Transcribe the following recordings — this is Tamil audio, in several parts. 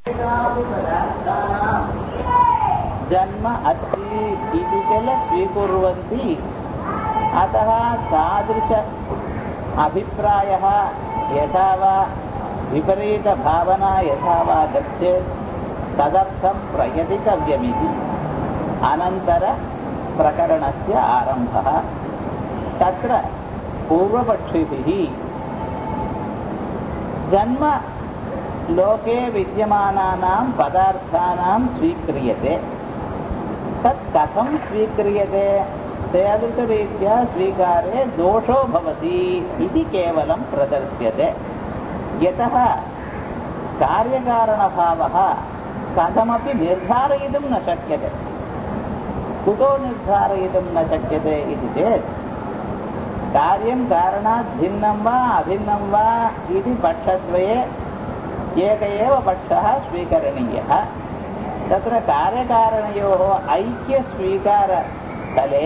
जन्म अस्ति इति किल स्वीकुर्वन्ति अतः तादृश अभिप्रायः यथा वा विपरीतभावना यथा वा गच्छेत् तदर्थं प्रयतितव्यमिति अनन्तरप्रकरणस्य आरम्भः तत्र पूर्वपक्षिभिः जन्म लोके विद्यमानानां पदार्थानां स्वीक्रियते तत् कथं स्वीक्रियते तादृशरीत्या स्वीकारे दोषो भवति इति केवलं प्रदर्श्यते यतः कार्यकारणभावः कथमपि निर्धारयितुं न शक्यते कुतो निर्धारयितुं न शक्यते इति चेत् कार्यं कारणात् भिन्नं वा अभिन्नं वा इति पक्षद्वये एक एव पक्षः स्वीकरणीयः तत्र कार्यकारणयोः ऐक्यस्वीकारस्थले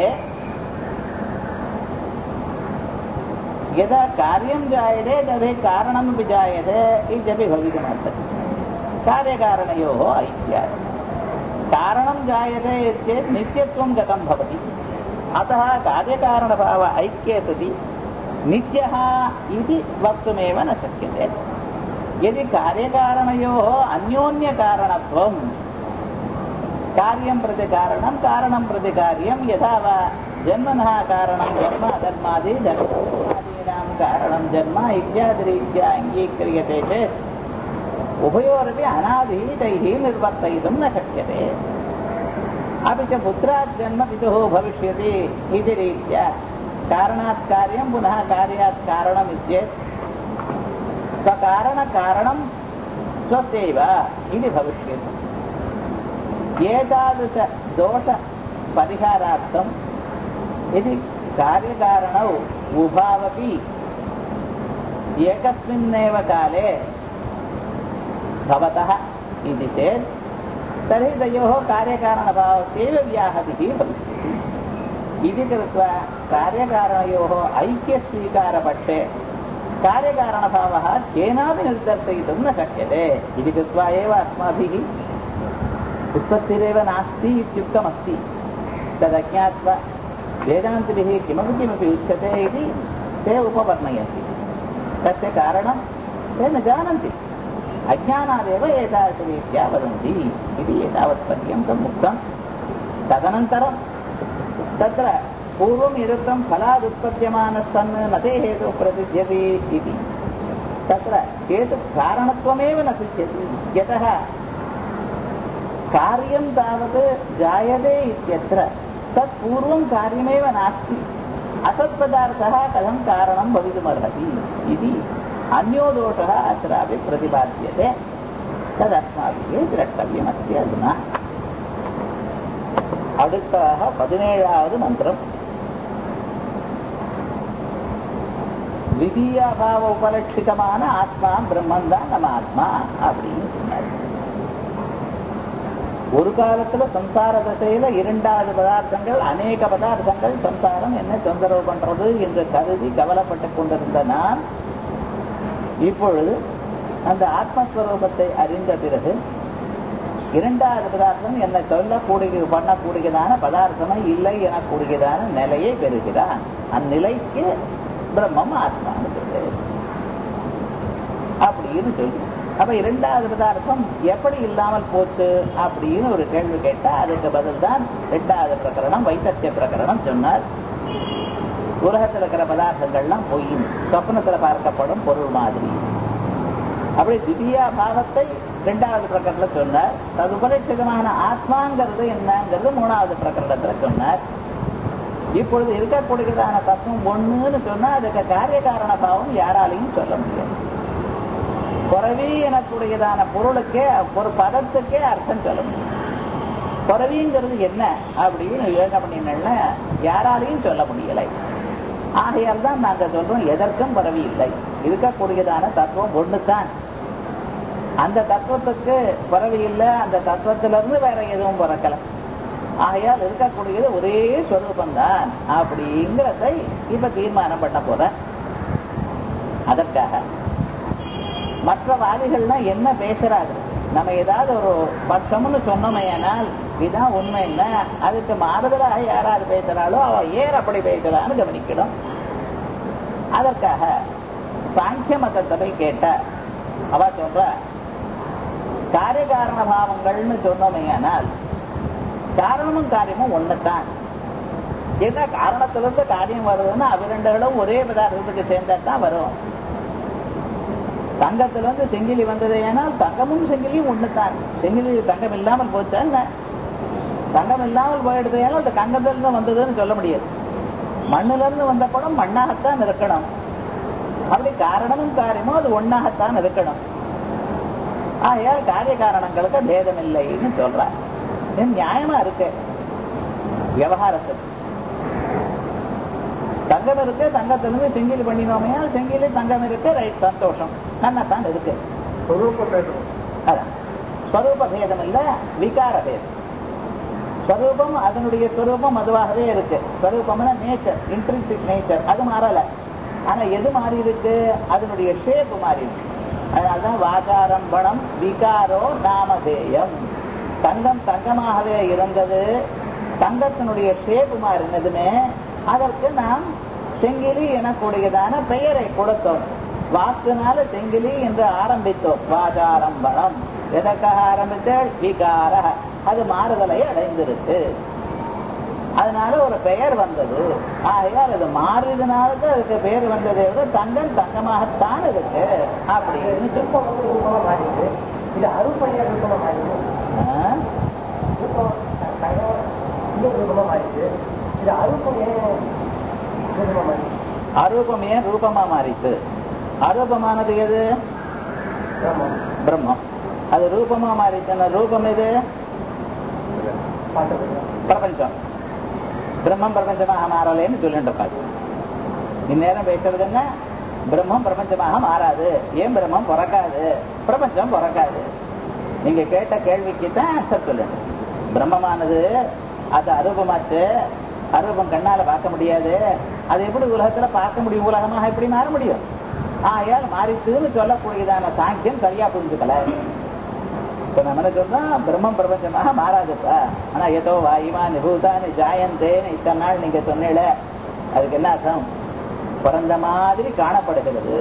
यदा कार्यं जायते तर्हि कारणमपि जायते इत्यपि भवितुमर्हति कार्यकारणयोः ऐक्यात् कारणं जायते चेत् नित्यत्वं गतं भवति अतः कार्यकारणभाव ऐक्ये सति नित्यः इति वक्तुमेव न शक्यते यदि कार्यकारणयोः अन्योन्यकारणत्वं कार्यं प्रति कारणं कारणं प्रति कार्यं यथा वा जन्मनः कारणं जन्म धर्मादि धर्मादीनां कारणं जन्म इत्यादिरीत्या अङ्गीक्रियते चेत् उभयोरपि अनादिः तैः निर्वर्तयितुं न शक्यते अपि च पुत्रात् जन्म पितुः भविष्यति इति रीत्या कारणात् कार्यं पुनः कार्यात् कारणम् इत्येत् स्वकारणकारणं स्वस्यैव इति भविष्यति एतादृशदोषपरिहारार्थं यदि कार्यकारणौ उभावपि एकस्मिन्नेव काले भवतः इति चेत् तर्हि तयोः कार्यकारणभावस्यैव व्याहतिः भविष्यति इति कृत्वा कार्यकारणयोः ऐक्यस्वीकारपक्षे कार्यकारणभावः केनापि निर्दर्शयितुं न शक्यते इति कृत्वा एव अस्माभिः उत्पत्तिरेव नास्ति इत्युक्तमस्ति तदज्ञात्वा वेदान्तिभिः किमपि किमपि उच्यते इति ते उपवर्णयन्ति तस्य कारणं ते न जानन्ति अज्ञानादेव एतादृशरीत्या वदन्ति इति एतावत्पर्यन्तम् उक्तं तदनन्तरं तत्र पूर्वम् इदुक्तं फलादुत्पद्यमानः सन् न ते हेतुः प्रसिद्ध्यति इति तत्र हेतुकारणत्वमेव न सिद्ध्यति यतः कार्यं तावत् जायते इत्यत्र तत् पूर्वं कार्यमेव नास्ति असत्पदार्थः कथं कारणं भवितुमर्हति इति अन्यो दोषः अत्रापि प्रतिपाद्यते तदस्माभिः द्रष्टव्यमस्ति अधुना அடுத்தாக பதினேழாவது மந்திரம் விதியாபாவ உபலட்சிதமான ஆத்மா பிரம்மன் தான் நம்ம ஆத்மா அப்படின்னு சொன்னார் ஒரு காலத்துல சம்சார தசையில இரண்டாவது பதார்த்தங்கள் அநேக பதார்த்தங்கள் சம்சாரம் என்ன தொந்தரவு பண்றது என்று கருதி கவலைப்பட்டுக் கொண்டிருந்த நான் இப்பொழுது அந்த ஆத்மஸ்வரூபத்தை அறிந்த பிறகு இரண்டாவது பதார்த்தம் என்னை சொல்லக்கூடிய பண்ணக்கூடியதான பதார்த்தமே இல்லை எனக்கூடியதான நிலையை பெறுகிறான் அந்நிலைக்கு பிரம்மம் ஆத்மான்னு பேரு அப்படின்னு சொல்லி அப்ப இரண்டாவது பதார்த்தம் எப்படி இல்லாமல் போச்சு அப்படின்னு ஒரு கேள்வி கேட்டா அதுக்கு பதில் தான் இரண்டாவது பிரகரணம் வைத்தத்திய பிரகரணம் சொன்னார் உலகத்தில் இருக்கிற பதார்த்தங்கள்லாம் பொய்யும் சொப்னத்துல பார்க்கப்படும் பொருள் மாதிரி அப்படி திவ்யா பாவத்தை இரண்டாவது பிரகரணத்துல சொன்னார் அது உபரிச்சிதமான ஆத்மாங்கிறது என்னங்கிறது மூணாவது பிரகரணத்துல சொன்னார் இப்பொழுது இருக்கக்கூடியதான தத்துவம் ஒண்ணுன்னு சொன்னா அதுக்கு காரிய காரண பாவம் யாராலையும் சொல்ல முடியாது குறவி எனக்கூடியதான பொருளுக்கே ஒரு பதத்துக்கே அர்த்தம் சொல்ல முடியும் குறவிங்கிறது என்ன அப்படின்னு யோசனை பண்ணினா யாராலையும் சொல்ல முடியலை ஆகையால் தான் நாங்க சொல்றோம் எதற்கும் பரவி இல்லை இருக்கக்கூடியதான தத்துவம் ஒண்ணுதான் அந்த தத்துவத்துக்கு பரவி இல்லை அந்த தத்துவத்திலிருந்து வேற எதுவும் பிறக்கல ஆகையால் இருக்கக்கூடியது ஒரே ஸ்வரூபம் தான் அப்படிங்கிறதை இப்ப தீர்மானம் பண்ண போற அதற்காக மற்ற வாதிகள்லாம் என்ன பேசுறாங்க நம்ம ஏதாவது ஒரு பட்சம்னு சொன்னோமையானால் இதுதான் உண்மை என்ன அதுக்கு மாறுதலாக யாராவது பேசுறாளோ அவ ஏன் அப்படி பேசுறான்னு கவனிக்கணும் அதற்காக சாங்கிய மதத்தை போய் கேட்ட அவ சொல்ற காரிய காரண பாவங்கள்னு சொன்னோமையானால் காரணமும் காரியமும் ஒண்ணுதான் என்ன காரணத்திலிருந்து காரியம் வருதுன்னா அவ்விரண்டுகளும் ஒரே பதார்த்தத்துக்கு சேர்ந்தா தான் வரும் தங்கத்திலிருந்து செங்கிலி வந்தது ஏனால் தங்கமும் செங்கிலியும் ஒண்ணுதான் செங்கிலி தங்கம் இல்லாமல் போச்சா என்ன தங்கம் இல்லாமல் போயிடுது ஏன்னா அந்த தங்கத்திலிருந்து வந்ததுன்னு சொல்ல முடியாது மண்ணுல இருந்து வந்த படம் மண்ணாகத்தான் இருக்கணும் அப்படி காரணமும் காரியமும் அது ஒன்னாகத்தான் இருக்கணும் ஆகையால் காரிய காரணங்களுக்கு பேதம் இல்லைன்னு சொல்றார் இது நியாயமா இருக்கு விவகாரத்துக்கு தங்கம் இருக்கு தங்கத்திலிருந்து செங்கிலி பண்ணினோமே செங்கிலி தங்கம் இருக்கு ரைட் சந்தோஷம் நன்னத்தான் இருக்கு அதான் ஸ்வரூப பேதம் இல்ல விகார பேதம் ஸ்வரூபம் அதனுடைய ஸ்வரூபம் அதுவாகவே இருக்கு ஸ்வரூபம்னா நேச்சர் இன்ட்ரின்சிக் நேச்சர் அது மாறல ஆனா எது மாறி இருக்கு அதனுடைய ஷேப் மாறி இருக்கு அதனால்தான் வாகாரம் பணம் விகாரோ நாமதேயம் தங்கம் தங்கமாகவே இருந்தது தங்கத்தினுடைய ஷேப் மாறினதுமே அதற்கு நாம் செங்கிலி எனக்கூடியதான பெயரை கொடுத்தோம் வாக்குனால செங்கிலி என்று ஆரம்பித்தோம் வாகாரம்பணம் எதற்காக ஆரம்பித்தால் விகார அது மாறுதலை அடைந்திருக்கு அதனால ஒரு பெயர் வந்தது ஆகையால் அது மாறியதுனால தான் அதுக்கு பெயர் வந்ததே விட தங்கம் தங்கமாகத்தான் இருக்கு அப்படின்னு சொல்லி இது அருப்பணியா ரூபமா மாறிடுது ஆ? ரூபம் தங்கம் இன்னும் ரூபமா மாறிடுது இது அருப்பம் ஏன் ரூபமா மாறிடுது அரூபம் ஏன் ரூபமா மாறிச்சு அரூபமானது எது ஆமா பிரம்மம் அது ரூபமா மாறிச்சுன்னா ரூபம் எது பார்க்கறது பிரபஞ்சம் பிரம்மம் பிரபஞ்சமாக மாறலைன்னு சொல்லிட்டு இருப்பாரு இந்நேரம் பேசுறது என்ன பிரம்மம் பிரபஞ்சமாக மாறாது ஏன் பிரம்மம் பிறக்காது பிரபஞ்சம் பிறக்காது நீங்க கேட்ட கேள்விக்கு தான் ஆன்சர் சொல்லுங்க பிரம்மமானது அது அரூபமாச்சு அரூபம் கண்ணால பார்க்க முடியாது அது எப்படி உலகத்துல பார்க்க முடியும் உலகமாக எப்படி மாற முடியும் ஆயால் மாறிச்சுன்னு சொல்லக்கூடியதான சாங்கியம் சரியா புரிஞ்சுக்கல இப்ப நம்ம என்ன சொல்றோம் பிரம்மம் பிரபஞ்சமாக மாறாதுப்பா ஆனா ஏதோ வாயுமா நிபூதானு ஜாயந்தேன்னு இத்தனை நாள் நீங்க சொன்னீல அதுக்கு என்ன அர்த்தம் பிறந்த மாதிரி காணப்படுகிறது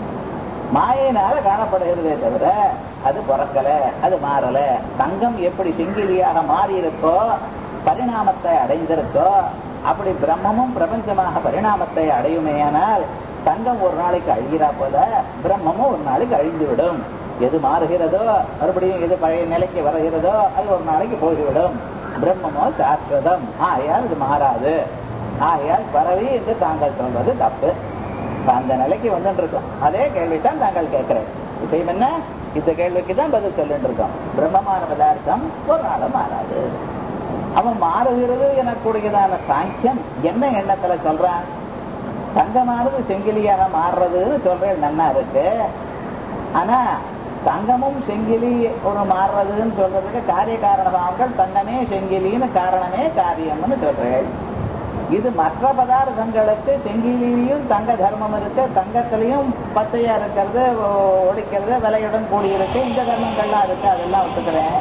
மாயினால காணப்படுகிறதே தவிர அது பிறக்கல அது மாறல தங்கம் எப்படி செங்கிலியாக மாறி இருக்கோ பரிணாமத்தை அடைந்திருக்கோ அப்படி பிரம்மமும் பிரபஞ்சமாக பரிணாமத்தை அடையுமேயானால் தங்கம் ஒரு நாளைக்கு அழிகிறா போல பிரம்மமும் ஒரு நாளைக்கு அழிந்து விடும் எது மாறுகிறதோ மறுபடியும் எது பழைய நிலைக்கு வருகிறதோ அது ஒரு நாளைக்கு போய்விடும் பிரம்மமோ சாஸ்வதம் ஆகையால் இது மாறாது ஆகையால் பரவி என்று தாங்கள் சொல்வது தப்பு இப்ப அந்த நிலைக்கு வந்துட்டு இருக்கோம் அதே கேள்விதான் தாங்கள் கேட்கிறேன் விஷயம் என்ன இந்த கேள்விக்கு தான் பதில் சொல்லிட்டு இருக்கோம் பிரம்மமான பதார்த்தம் ஒரு நாளும் மாறாது அவன் மாறுகிறது எனக்கூடியதான சாங்கியம் என்ன எண்ணத்துல சொல்றான் தங்கமானது செங்கிலியாக மாறுறதுன்னு சொல்றேன் நன்னா இருக்கு ஆனா தங்கமும் செங்கிலி ஒரு மாறுறதுன்னு சொல்றதுக்கு காரிய காரணமாங்கள் தங்கமே செங்கிலின்னு காரணமே காரியம்னு சொல்றேன் இது மற்ற பதார்த்தங்களுக்கு செங்கிலிலையும் தங்க தர்மம் இருக்கு தங்கத்திலையும் பச்சையா இருக்கிறது ஒ- ஒடிக்கிறது விலையுடன் கூடி இருக்கு இந்த தர்மங்கள்லாம் இருக்கு அதெல்லாம் ஒத்துக்கிறேன்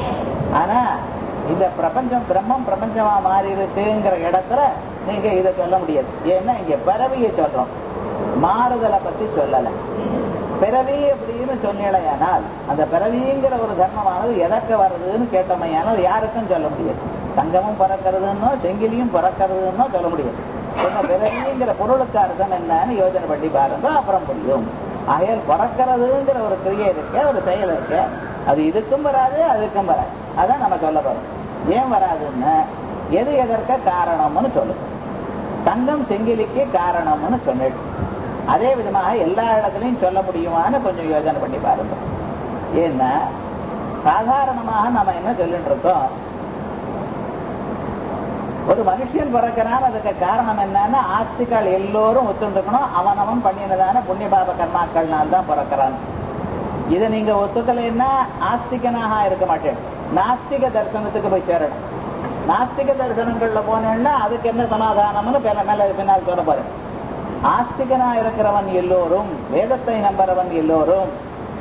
ஆனா இந்த பிரபஞ்சம் பிரம்மம் பிரபஞ்சமா மாறி இருக்குங்கிற இடத்துல நீங்க இதை சொல்ல முடியாது ஏன்னா இங்க பிறவியை சொல்றோம் மாறுதலை பத்தி சொல்லல பிறவி அப்படின்னு சொன்னீழையானால் அந்த பிறவிங்கிற ஒரு தர்மமானது எதற்கு வருதுன்னு கேட்டோமையானால் யாருக்கும் சொல்ல முடியாது தங்கமும் பிறக்கிறதுன்னோ செங்கிலியும் பிறக்கிறதுன்னோ சொல்ல முடியாது சொன்ன பிறவிங்கிற பொருளுக்கு அர்த்தம் என்னன்னு யோசனை பண்ணி பாருங்க அப்புறம் புரியும் ஆகையால் பிறக்கிறதுங்கிற ஒரு கிரியை இருக்கு ஒரு செயல் இருக்கு அது இதுக்கும் வராது அதுக்கும் வராது அதான் நம்ம சொல்ல போறோம் ஏன் வராதுன்னு எது எதற்கு காரணம்னு சொல்லுங்க தங்கம் செங்கிலிக்கு காரணம்னு சொன்னிட்டு அதே விதமாக எல்லா இடத்துலையும் சொல்ல முடியுமான்னு கொஞ்சம் யோசனை பண்ணி பாருங்க ஏன்னா சாதாரணமாக நம்ம என்ன சொல்லிட்டு இருக்கோம் ஒரு மனுஷன் பிறக்கிறான் அதுக்கு காரணம் என்னன்னா ஆஸ்திகள் எல்லோரும் ஒத்துண்டுக்கணும் அவனவன் பண்ணினதான புண்ணிய பாப கர்மாக்கள்னால தான் பிறக்கிறான் இதை நீங்க ஒத்துக்கலைன்னா ஆஸ்திகனாக இருக்க மாட்டேன் நாஸ்திக தரிசனத்துக்கு போய் சேரணும் நாஸ்திக தரிசனங்கள்ல போனேன்னா அதுக்கு என்ன சமாதானம்னு பின்ன மேல பின்னால் சொல்ல போறேன் ஆஸ்திகனா இருக்கிறவன் எல்லோரும் வேதத்தை நம்புறவன் எல்லோரும்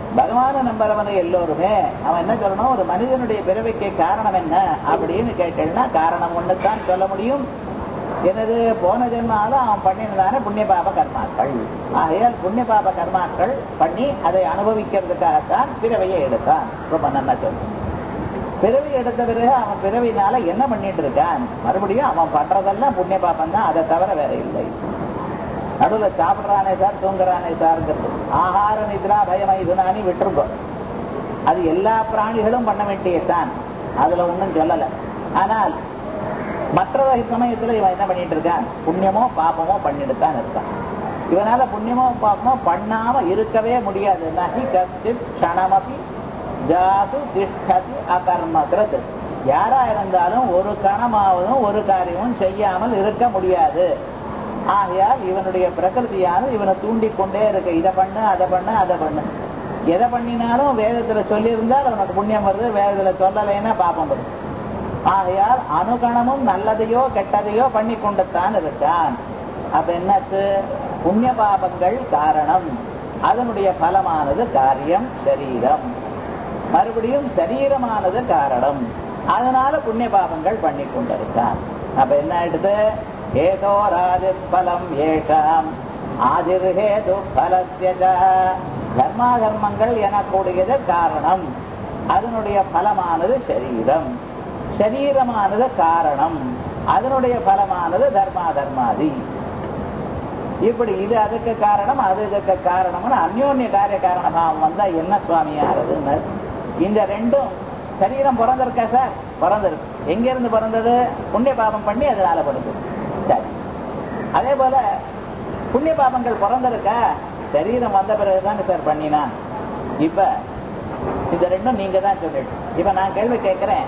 பகவான நம்புறவனை எல்லோருமே அவன் என்ன சொல்லணும் ஒரு மனிதனுடைய பிறவிக்கு காரணம் என்ன அப்படின்னு கேட்டேன்னா காரணம் ஒண்ணுதான் சொல்ல முடியும் எனது போன ஜென்மால அவன் பண்ணினதான புண்ணிய பாப கர்மாக்கள் ஆகையால் புண்ணிய பாப கர்மாக்கள் பண்ணி அதை அனுபவிக்கிறதுக்காகத்தான் பிறவையை எடுத்தான் ரொம்ப நல்லா சொல்லு பிறவி எடுத்த பிறகு அவன் பிறவினால என்ன பண்ணிட்டு இருக்கான் மறுபடியும் அவன் பண்றதெல்லாம் புண்ணிய பாபம் தான் அதை தவிர வேற இல்லை நடுவில் சாப்பிடுறானே சார் தூங்குறானே சார்ங்கிறது ஆகார நித்ரா பயமை இதுனானி விட்டுருங்கோ அது எல்லா பிராணிகளும் பண்ண வேண்டியதுதான் அதுல ஒண்ணும் சொல்லல ஆனால் மற்ற சமயத்துல இவன் என்ன பண்ணிட்டு இருக்கான் புண்ணியமோ பாப்பமோ பண்ணிட்டு தான் இருக்கான் இவனால புண்ணியமோ பாப்பமோ பண்ணாம இருக்கவே முடியாது நகி கஷ்டித் க்ஷணமபி ஜாது திஷ்டதி அகர்மகிருத் யாரா இருந்தாலும் ஒரு கணமாவதும் ஒரு காரியமும் செய்யாமல் இருக்க முடியாது ஆகையால் இவனுடைய பிரகிருதியானது இவனை தூண்டிக் கொண்டே இருக்கு இதை பண்ணு அதை பண்ணு அதை பண்ணு எதை பண்ணினாலும் வேதத்துல சொல்லியிருந்தால் அவனுக்கு புண்ணியம் வருது வேதத்துல சொல்லலைன்னா பாப்பம் வருது ஆகையால் அனுகணமும் நல்லதையோ கெட்டதையோ பண்ணி கொண்டுத்தான் இருக்கான் அப்ப என்னாச்சு புண்ணிய பாபங்கள் காரணம் அதனுடைய பலமானது காரியம் சரீரம் மறுபடியும் சரீரமானது காரணம் அதனால புண்ணிய பாபங்கள் பண்ணி கொண்டிருக்கான் அப்ப என்ன ஆயிடுது ஏதோ ராஜபலம் ஏஷாம் ஆதிர்ஹேது பலஸ்ய தர்மா தர்மங்கள் எனக்கூடியது காரணம் அதனுடைய பலமானது சரீரம் சரீரமானது காரணம் அதனுடைய பலமானது தர்மா தர்மாதி இப்படி இது அதுக்கு காரணம் அது இதுக்கு காரணம்னு அந்யோன்ய காரிய காரணமாகவும் வந்தா என்ன சுவாமி ஆறுதுன்னு இந்த ரெண்டும் சரீரம் பிறந்திருக்கா சார் பிறந்திருக்கு எங்க இருந்து பிறந்தது புண்ணிய பாபம் பண்ணி அதனால பிறந்தது சரி அதே போல புண்ணிய பாபங்கள் பிறந்திருக்கா சரீரம் வந்த பிறகுதானே சார் பண்ணினான் இப்ப இந்த ரெண்டும் நீங்க தான் சொல்லிட்டு இப்ப நான் கேள்வி கேட்கிறேன்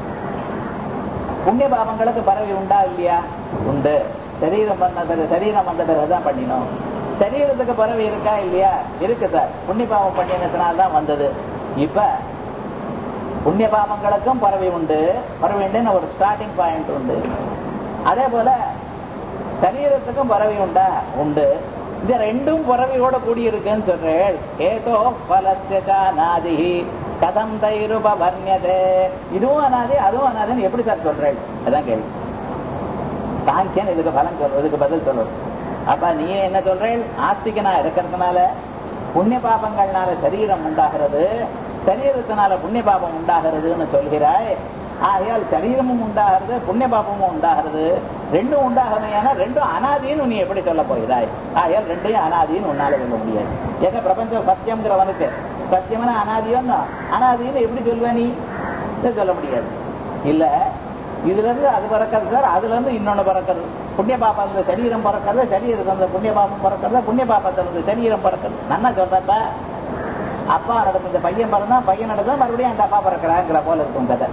புண்ணிய பாபங்களுக்கு பறவை உண்டா இல்லையா உண்டு சரீரம் பண்ண பிறகு சரீரம் வந்த பிறகுதான் பண்ணினோம் சரீரத்துக்கு பறவை இருக்கா இல்லையா இருக்கு சார் புண்ணிய பாவம் பண்ணினதுனால தான் வந்தது இப்ப புண்ணிய பாவங்களுக்கும் பறவை உண்டு பறவை உண்டுன்னு ஒரு ஸ்டார்டிங் பாயிண்ட் உண்டு அதே போல சரீரத்துக்கும் பறவை உண்டா உண்டு இந்த ரெண்டும் பறவையோட கூடியிருக்குன்னு சொல்றேன் ஏதோ பலசா நாதி கதம் தைருப வர்ணியதே இதுவும் அனாதி அதுவும் அனாதின்னு எப்படி சார் சொல்றேன் அதான் கேள்வி சாங்கியன் இதுக்கு பலன் சொல்ற இதுக்கு பதில் சொல்றது அப்ப நீ என்ன சொல்றேன் ஆஸ்திகனா இருக்கிறதுனால புண்ணிய பாபங்கள்னால சரீரம் உண்டாகிறது சரீரத்தினால புண்ணிய பாபம் உண்டாகிறதுன்னு சொல்கிறாய் ஆகையால் சரீரமும் உண்டாகிறது புண்ணிய பாபமும் உண்டாகிறது ரெண்டும் உண்டாகமையான ரெண்டும் அனாதின்னு நீ எப்படி சொல்ல போகிறாய் ஆகையால் ரெண்டையும் அனாதின்னு உன்னால சொல்ல முடியாது ஏன்னா பிரபஞ்சம் சத்தியம்ங்கிறவனுக்கு சத்தியமான அனாதியும் அனாதின்னு எப்படி சொல்லுவ நீ இதை சொல்ல முடியாது இல்ல இதுல இருந்து அது பிறக்கிறது சார் அதுல இருந்து இன்னொன்னு பிறக்கிறது புண்ணிய பாப்பத்துல சரீரம் பிறக்கிறது சரீரத்துல இருந்து புண்ணிய பாப்பம் பிறக்கிறது புண்ணிய பாப்பத்துல இருந்து சரீரம் பிறக்கிறது நல்லா சொல்றப்ப அப்பா நடக்கும் இந்த பையன் பிறந்தா பையன் நடந்தா மறுபடியும் அந்த அப்பா பிறக்கிறாங்கிற போல இருக்கும் கதை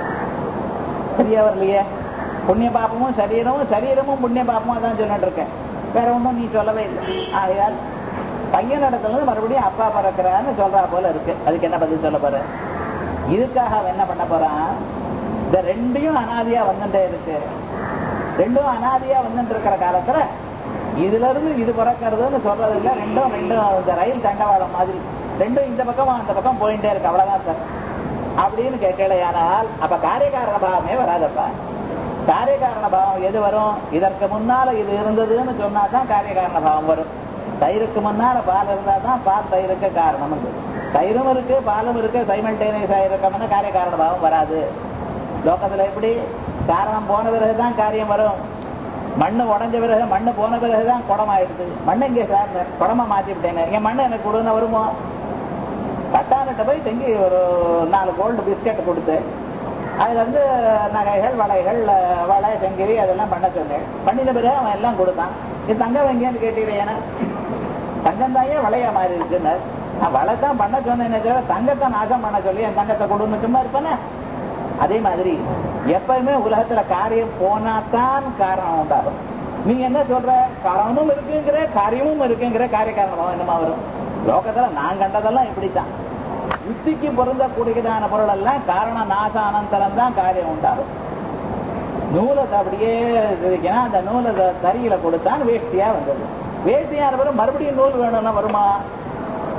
சரியா வரலையே புண்ணிய பாப்பமும் சரீரமும் சரீரமும் புண்ணிய பாப்பமும் தான் சொல்லிட்டு இருக்கேன் வேற ஒன்றும் நீ சொல்லவே இல்லை ஆகையால் பையன் இடத்துல மறுபடியும் அப்பா பிறக்கிறான்னு சொல்றா போல இருக்கு அதுக்கு என்ன பதில் சொல்ல போற இதுக்காக அவன் என்ன பண்ண போறான் இந்த ரெண்டையும் அனாதியா வந்துட்டே இருக்கு ரெண்டும் அனாதியா வந்துட்டு இருக்கிற காலத்துல இதுல இருந்து இது பிறக்கிறதுன்னு சொல்றது இல்ல ரெண்டும் ரெண்டும் இந்த ரயில் தண்டவாளம் மாதிரி ரெண்டும் இந்த பக்கம் அந்த பக்கம் போயிட்டே இருக்கு அவ்வளவுதான் சார் அப்படின்னு கேட்கலையானால் அப்ப காரியகாரண பாவமே வராதப்பா காரியகாரண பாவம் எது வரும் இதற்கு முன்னால இது இருந்ததுன்னு சொன்னா தான் காரியகாரண பாவம் வரும் தயிருக்கு முன்னால பால் இருந்தா தான் பால் தயிருக்கு காரணம் தயிரும் இருக்கு பாலும் இருக்கு சைமல்டேனியஸ் ஆயிருக்கம்னா காரியகாரண பாவம் வராது லோகத்துல எப்படி காரணம் போன பிறகுதான் காரியம் வரும் மண்ணு உடஞ்ச பிறகு மண்ணு போன பிறகுதான் குடம் ஆயிடுது மண்ணு இங்கே சார் குடமா மாத்தி விட்டேங்க என் மண்ணு எனக்கு கொடுன்னு வருமோ பட்டாணிட்ட போய் தங்கி ஒரு நாலு கோல்டு பிஸ்கட் கொடுத்து அதுல இருந்து நகைகள் வளைகள் வளை செங்கிரி அதெல்லாம் பண்ண சொன்னேன் பண்ணின பிறகு அவன் எல்லாம் கொடுத்தான் இது தங்கம் எங்கேன்னு கேட்டீங்கன்னா தங்கம் தாயே வளையா மாறி இருக்குன்னு நான் வளை தான் பண்ண சொன்னேன் தங்கத்தை நாசம் பண்ண சொல்லி என் தங்கத்தை கொடுன்னு சும்மா இருப்பேனே அதே மாதிரி எப்பயுமே உலகத்துல காரியம் போனாதான் காரணம் உண்டாகும் நீ என்ன சொல்ற காரணமும் இருக்குங்கிற காரியமும் இருக்குங்கிற காரிய காரணமாக என்னமா வரும் லோகத்துல நான் கண்டதெல்லாம் இப்படித்தான் யுத்திக்கு பொருந்தக்கூடியதான பொருள் எல்லாம் காரண நாச அனந்தரம் தான் காரியம் உண்டாகும் நூலை அப்படியே இருக்குன்னா அந்த நூலை தறியில கொடுத்தான் வேஷ்டியா வந்தது வேஷ்டியான பிறகு மறுபடியும் நூல் வேணும்னா வருமா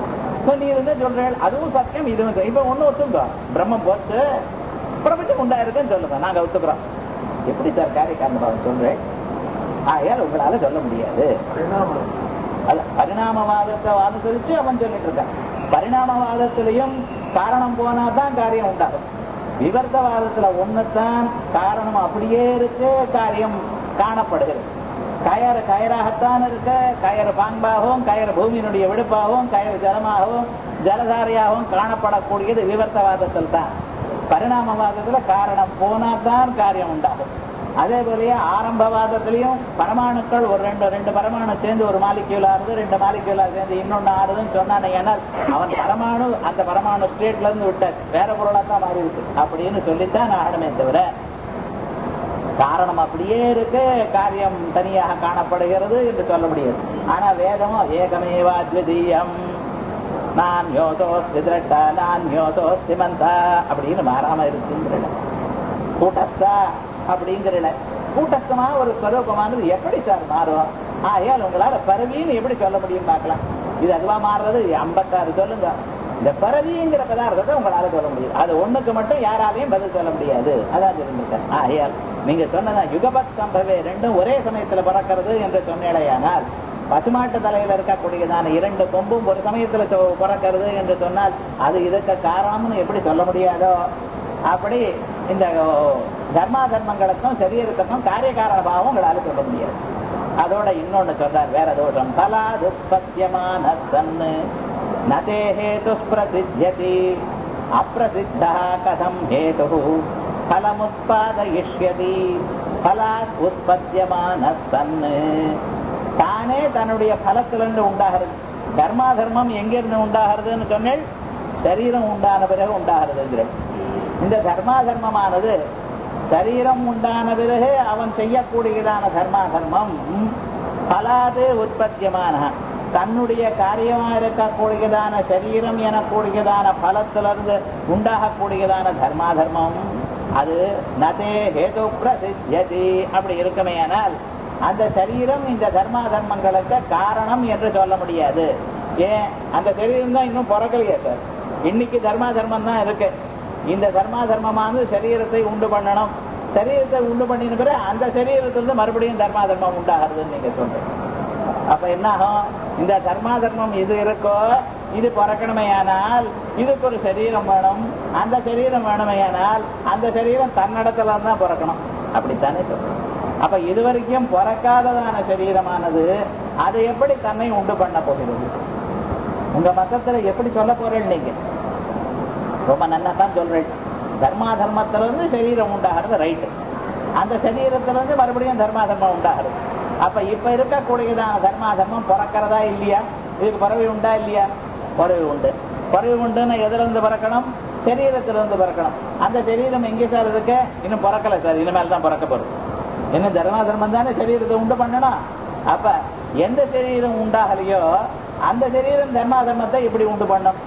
So, நீ வந்து சொல்றேன் அதுவும் சத்தியம் இதுவும் சத்தியம். இப்ப ஒண்ணு ஒத்துங்க பிரம்மம் போச்சு பிரபஞ்சம் உண்டாயிருக்குன்னு சொல்லுங்க நாங்க ஒத்துக்கிறோம் எப்படி சார் காரிய காரணம் சொல்றேன் ஆகையால் உங்களால சொல்ல முடியாது அது பரிணாமவாதத்தை அனுசரிச்சு அவன் சொல்லிட்டு இருக்கான் பரிணாமவாதத்திலையும் காரணம் போனா தான் காரியம் உண்டாகும் விவர்த்தவாதத்துல ஒண்ணுதான் காரணம் அப்படியே இருக்கு காரியம் காணப்படுகிறது கயறு கயராகத்தான் இருக்க கயறு பாம்பாகவும் கயறு பூமியினுடைய விடுப்பாகவும் கயறு ஜலமாகவும் ஜலதாரியாகவும் காணப்படக்கூடியது விவர்த்தவாதத்தில் தான் பரிணாமவாதத்துல காரணம் போனா தான் காரியம் உண்டாகும் அதே போலயே ஆரம்பவாதத்திலையும் பரமாணுக்கள் ஒரு ரெண்டு ரெண்டு பரமாணு சேர்ந்து ஒரு மாலிக்யூல் ஆறுது ரெண்டு மாலிக்யூலா சேர்ந்து இன்னொன்னு ஆறுதுன்னு சொன்னானே ஏன்னா அவன் பரமாணு அந்த பரமாணு ஸ்டேட்ல இருந்து விட்டார் வேற பொருளா தான் மாறி இருக்கு அப்படின்னு சொல்லித்தான் ஆகணுமே தவிர காரணம் அப்படியே இருக்கு காரியம் தனியாக காணப்படுகிறது என்று சொல்ல முடியாது ஆனா வேதமும் ஏகமேவா அத்விதீயம் நான் யோதோஸ்தி திரட்டா நான் யோதோஸ்தி மந்தா அப்படின்னு மாறாம இருக்குங்கிற கூட்டஸ்தா அப்படிங்கிற கூட்டஸ்தமா ஒரு ஸ்வரூபமானது எப்படி சார் மாறும் ஆகையால் உங்களால பரவின்னு எப்படி சொல்ல முடியும் பார்க்கலாம் இது அதுவா மாறுறது ஐம்பத்தாறு சொல்லுங்க இந்த பரவிங்கிற பதார்த்தத்தை உங்களால சொல்ல முடியும் அது ஒண்ணுக்கு மட்டும் யாராலையும் பதில் சொல்ல முடியாது அதான் சொல்லிருக்கேன் ஆகையால் நீங்க சொன்னதான் யுகபத் சம்பவே ரெண்டும் ஒரே சமயத்துல பிறக்கிறது என்று சொன்னேடையானால் பசுமாட்டு தலையில இருக்கக்கூடியதான இரண்டு கொம்பும் ஒரு சமயத்துல சொ- பிறக்கிறது என்று சொன்னால் அது இதுக்கு காரணம்னு எப்படி சொல்ல முடியாதோ அப்படி இந்த தர்மா தர்மங்களுக்கும் சரீரத்துக்கும் காரிய காரண பாவம் உங்களால சொல்ல முடியாது அதோட இன்னொன்னு சொல்றார் வேற தோஷம் பலாதுபத்தியமான சன்னு நதே ஹேது பிரசித்தியதி அப்பிரசித்தா கதம் ஹேது பலமுத்பாதயிஷ்யதி பலாத் உற்பத்தியமான சன்னு தானே தன்னுடைய பலத்திலிருந்து உண்டாகிறது தர்மா தர்மம் எங்கிருந்து உண்டாகிறதுன்னு சொன்னேன் சரீரம் உண்டான பிறகு உண்டாகிறதுங்கிறேன் இந்த தர்மா தர்மமானது சரீரம் உண்டான பிறகு அவன் செய்யக்கூடியதான தர்மா தர்மம் பலாது உற்பத்தியமான தன்னுடைய காரியமா இருக்கக்கூடியதான சரீரம் எனக்கூடியதான பலத்திலிருந்து உண்டாகக்கூடியதான தர்மா தர்மம் அது நதே ஹேது பிரசித்தியதி அப்படி இருக்குமே ஆனால் அந்த சரீரம் இந்த தர்மா தர்மங்களுக்கு காரணம் என்று சொல்ல முடியாது ஏன் அந்த சரீரம் தான் இன்னும் பிறக்கலையே சார் இன்னைக்கு தர்மா தர்மம் தான் இருக்கு இந்த தர்மா தர்மமானது சரீரத்தை உண்டு பண்ணணும் சரீரத்தை உண்டு பண்ணின பிறகு அந்த சரீரத்திலிருந்து மறுபடியும் தர்மா தர்மம் உண்டாகிறதுன்னு நீங்க சொல்றீங்க அப்ப என்ன ஆகும் இந்த தர்மா தர்மம் இது இருக்கோ இது பிறக்கணுமையானால் இதுக்கு ஒரு சரீரம் வேணும் அந்த சரீரம் வேணுமையானால் அந்த சரீரம் தன்னிடத்துல தான் பிறக்கணும் அப்படித்தானே சொல்றோம் அப்ப இதுவரைக்கும் பிறக்காததான சரீரமானது அது எப்படி தன்னை உண்டு பண்ண போகிறது உங்க மதத்துல எப்படி சொல்ல போறேன் நீங்க ரொம்ப நல்லா தான் சொல்றேன் தர்மா தர்மத்திலிருந்து சரீரம் உண்டாகிறது ரைட்டு அந்த சரீரத்திலிருந்து மறுபடியும் தர்மா தர்மம் உண்டாகிறது அப்ப இப்ப இருக்கக்கூடியதான தர்மா தர்மம் பிறக்கிறதா இல்லையா இதுக்கு பறவை உண்டா இல்லையா பறவை உண்டு பறவை உண்டுன்னு எதுல இருந்து பிறக்கணும் சரீரத்திலிருந்து பிறக்கணும் அந்த சரீரம் எங்கே சார் இருக்கு இன்னும் பிறக்கல சார் இனிமேல் தான் பிறக்க போறது என்ன தர்மா தர்மம் தானே சரீரத்தை உண்டு பண்ணணும் அப்ப எந்த சரீரம் உண்டாகலையோ அந்த சரீரம் தர்மா தர்மத்தை எப்படி உண்டு பண்ணும்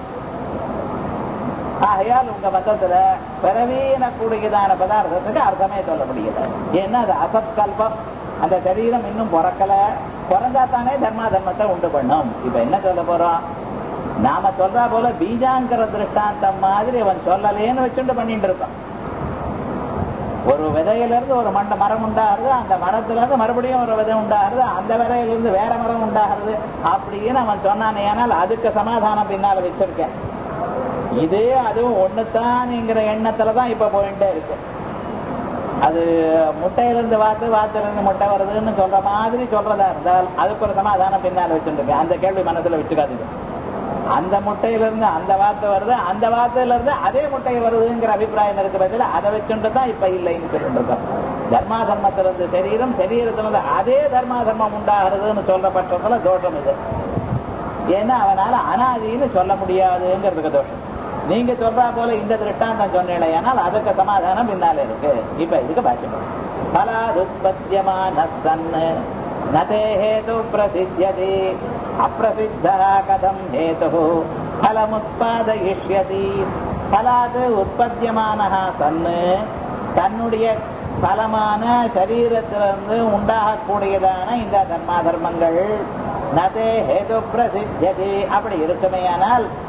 ஆகையால் உங்க மதத்துல பிறவீனக்கூடியதான பதார்த்தத்துக்கு அர்த்தமே சொல்ல முடியல ஏன்னா அது அசத்கல்பம் அந்த சரீரம் இன்னும் பிறக்கல பிறந்தா தானே தர்மா தர்மத்தை உண்டு பண்ணும் இப்ப என்ன சொல்ல போறோம் நாம சொல்றா போல பீஜாங்கிற திருஷ்டாந்தம் மாதிரி அவன் சொல்லலேன்னு வச்சுட்டு பண்ணிட்டு இருக்கான் ஒரு விதையில இருந்து ஒரு மண்ட மரம் உண்டாகிறது அந்த மரத்துல இருந்து மறுபடியும் ஒரு விதை உண்டாகிறது அந்த விதையில இருந்து வேற மரம் உண்டாகிறது அப்படின்னு அவன் சொன்னானே ஆனால் அதுக்கு சமாதானம் பின்னால வச்சிருக்கேன் இது அதுவும் ஒண்ணுத்தான்ங்கிற எண்ணத்துலதான் இப்ப போயிட்டே இருக்கு அது முட்டையிலிருந்து வாத்து வாத்திலிருந்து முட்டை வருதுன்னு சொல்ற மாதிரி சொல்றதா இருந்தால் அதுக்கு ஒரு சமாதானம் பின்னால் வச்சுருக்கேன் அந்த கேள்வி மனசுல வச்சுக்காதீங்க அந்த முட்டையிலிருந்து அந்த வார்த்தை வருது அந்த வார்த்தையில இருந்து அதே முட்டை வருதுங்கிற அபிப்பிராயம் இருக்க பட்சத்தில் அதை வச்சுட்டு தான் இப்ப இல்லைன்னு சொல்லிட்டு இருக்கோம் தர்மா தர்மத்திலிருந்து சரீரம் சரீரத்திலிருந்து அதே தர்மா தர்மம் உண்டாகிறதுன்னு சொல்ற பட்சத்துல தோஷம் இது ஏன்னா அவனால அனாதின்னு சொல்ல முடியாதுங்கிறதுக்கு தோஷம் நீங்க சொல்றா போல இந்த திருஷ்டாந்தம் சொன்னீங்களே ஆனால் அதுக்கு சமாதானம் பின்னால இருக்கு இப்ப இதுக்கு பாக்கியம் பலாதுத்பத்தியமான சன்னு நதே ஹேது பிரசித்தியதி அப்பிரசித்தா கதம் ஹேது பலமுத்பாதயிஷ்யதி பலாது உற்பத்தியமான சன்னு தன்னுடைய பலமான சரீரத்திலிருந்து உண்டாகக்கூடியதான இந்த தர்மா தர்மங்கள் நதே ஹேது பிரசித்தியதி அப்படி இருக்குமேயானால்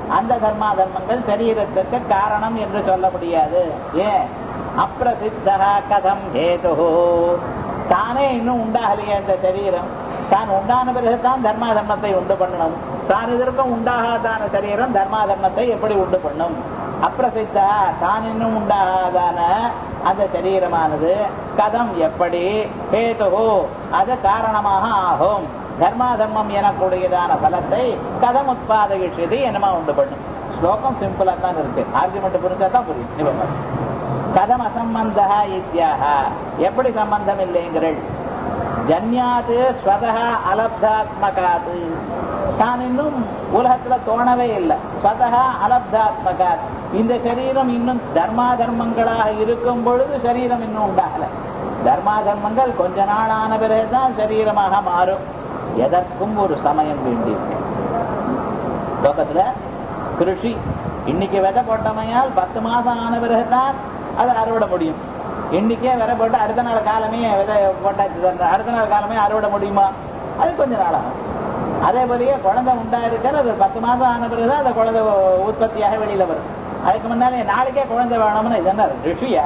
அந்த தர்மா தர்மங்கள் சரீரத்திற்கு காரணம் என்று சொல்ல முடியாது ஏன் அப்பிரசித்தா கதம் ஹேது தானே இன்னும் உண்டாகலையே அந்த சரீரம் தான் உண்டான பிறகுதான் தர்மா தர்மத்தை உண்டு பண்ணணும் தான் இதற்கும் உண்டாகாதான சரீரம் தர்மா தர்மத்தை எப்படி உண்டு பண்ணும் அப்பிரசித்தா தான் இன்னும் உண்டாகாதான அந்த சரீரமானது கதம் எப்படி ஹேதுஹோ அது காரணமாக ஆகும் தர்மா தர்மம் எனக்கூடியதான பலத்தை கதம் உத்பாதகிஷது என்னமா உண்டு பண்ணும் ஸ்லோகம் சிம்பிளா தான் இருக்கு ஆர்குமெண்ட் புரிஞ்சா தான் புரியும் நிபந்தனை கதம் அசம்பந்தா இத்தியாக எப்படி சம்பந்தம் இல்லைங்கிறள் ஜன்யாது ஸ்வதா அலப்தாத்மகாது தான் இன்னும் உலகத்துல தோணவே இல்லை ஸ்வதா அலப்தாத்மகாத் இந்த சரீரம் இன்னும் தர்மா தர்மங்களாக இருக்கும் பொழுது சரீரம் இன்னும் உண்டாகல தர்மா தர்மங்கள் கொஞ்ச நாள் ஆன பிறகுதான் சரீரமாக மாறும் எதற்கும் ஒரு சமயம் வேண்டியிருக்கு லோகத்துல கிருஷி இன்னைக்கு விதை போட்டமையால் பத்து மாசம் ஆன பிறகுதான் அதை அறுவடை முடியும் இன்னைக்கே விதை போட்டு அடுத்த நாள் காலமே விதை போட்டாச்சு தானே. அடுத்த நாள் காலமே அறுவடை முடியுமா அது கொஞ்ச நாள் ஆகும் அதே போலயே குழந்தை உண்டாயிருக்கிற அது பத்து மாசம் ஆன பிறகுதான் அந்த குழந்தை உற்பத்தியாக வெளியில வரும் அதுக்கு முன்னாலே நாளைக்கே குழந்தை வேணும்னு இது என்ன ரிஷியா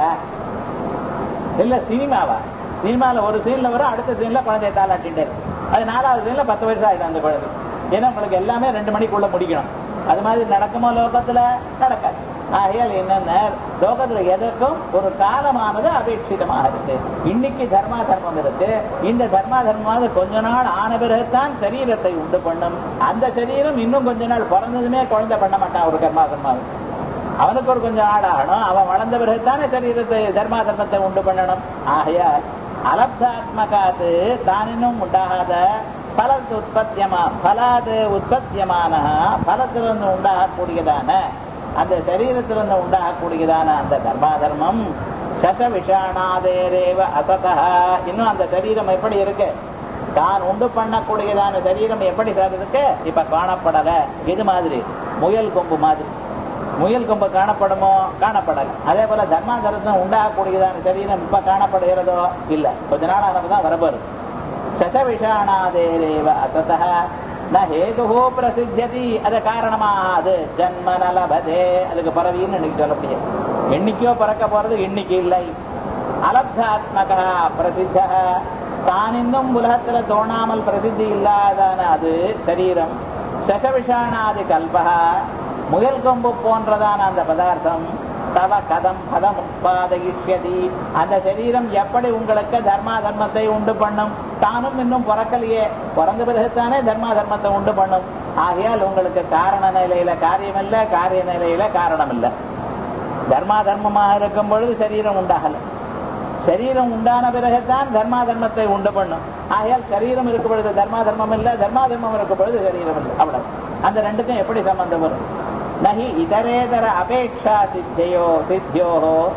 இல்ல சினிமாவா சினிமால ஒரு சீன்ல வரும் அடுத்த சீன்ல குழந்தைய தாளாட்டிட்டு அது நாலாவது சீன்ல பத்து வயசு ஆயிடும் அந்த குழந்தை ஏன்னா உங்களுக்கு எல்லாமே ரெண்டு மணிக்குள்ள முடிக்கணும் அது மாதிரி நடக்குமோ லோகத்துல நடக்காது ஆகையால் என்னென்ன லோகத்துல எதற்கும் ஒரு காலமானது அபேட்சிதமாக இருக்கு இன்னைக்கு தர்மா தர்மம் இருக்கு இந்த தர்மா தர்மமானது கொஞ்ச நாள் ஆன பிறகுதான் சரீரத்தை உண்டு பண்ணும் அந்த சரீரம் இன்னும் கொஞ்ச நாள் பிறந்ததுமே குழந்தை பண்ண மாட்டான் ஒரு கர்மா தர்மாவை அவனுக்கு ஒரு கொஞ்சம் ஆடாகணும் அவன் வளர்ந்த பிறகுதானே சரீரத்தை தர்மா தர்மத்தை உண்டு பண்ணணும் ஆகையால் அலப்தாத்மகாத்து தானினும் உண்டாகாத பலத்து உற்பத்தியமா பலாது உற்பத்தியமான பலத்திலிருந்து உண்டாகக்கூடியதான அந்த சரீரத்திலிருந்து உண்டாகக்கூடியதான அந்த தர்மா தர்மம் சச விஷாணாதேரேவ அசதா இன்னும் அந்த சரீரம் எப்படி இருக்கு தான் உண்டு பண்ணக்கூடியதான சரீரம் எப்படி சார் இருக்கு இப்ப காணப்படல இது மாதிரி முயல் கொம்பு மாதிரி முயல் கொம்பு காணப்படுமோ காணப்படல அதே போல தர்மா தர்மம் உண்டாகக்கூடியதான சரீரம் இப்ப காணப்படுகிறதோ இல்ல கொஞ்ச நாள் ஆனப்பதான் வரப்போறது சசவிஷாணாதேரேவ அசதா ந ஹேதுஹோ பிரசித்தியதி அது காரணமாகாது ஜன்ம நலபதே அதுக்கு பரவின்னு இன்னைக்கு சொல்ல முடியாது என்னைக்கோ பறக்க போறது இன்னைக்கு இல்லை அலப்தாத்மக பிரசித்த தான் இன்னும் உலகத்துல தோணாமல் பிரசித்தி இல்லாதான அது சரீரம் சசவிஷாணாதி கல்பகா முயல் கொம்பு போன்றதான அந்த பதார்த்தம் தவ கதம் பதம் உட்பாதகிஷ்யதி அந்த சரீரம் எப்படி உங்களுக்கு தர்மா தர்மத்தை உண்டு பண்ணும் தானும் இன்னும் பிறக்கலையே பிறந்த பிறகுத்தானே தர்மா தர்மத்தை உண்டு பண்ணும் ஆகையால் உங்களுக்கு காரண நிலையில காரியம் இல்ல காரிய நிலையில காரணம் இல்ல தர்மா தர்மமாக இருக்கும் பொழுது சரீரம் உண்டாகல சரீரம் உண்டான பிறகுதான் தர்மா தர்மத்தை உண்டு பண்ணும் ஆகையால் சரீரம் இருக்கும் பொழுது தர்மா தர்மம் இல்ல தர்மா தர்மம் இருக்கும் பொழுது சரீரம் இல்லை அவ்வளவு அந்த ரெண்டுக்கும் எப்படி சம்பந்தம் வரும் நகி இதரேதர அபேட்சா சித்தியோ சித்தியோ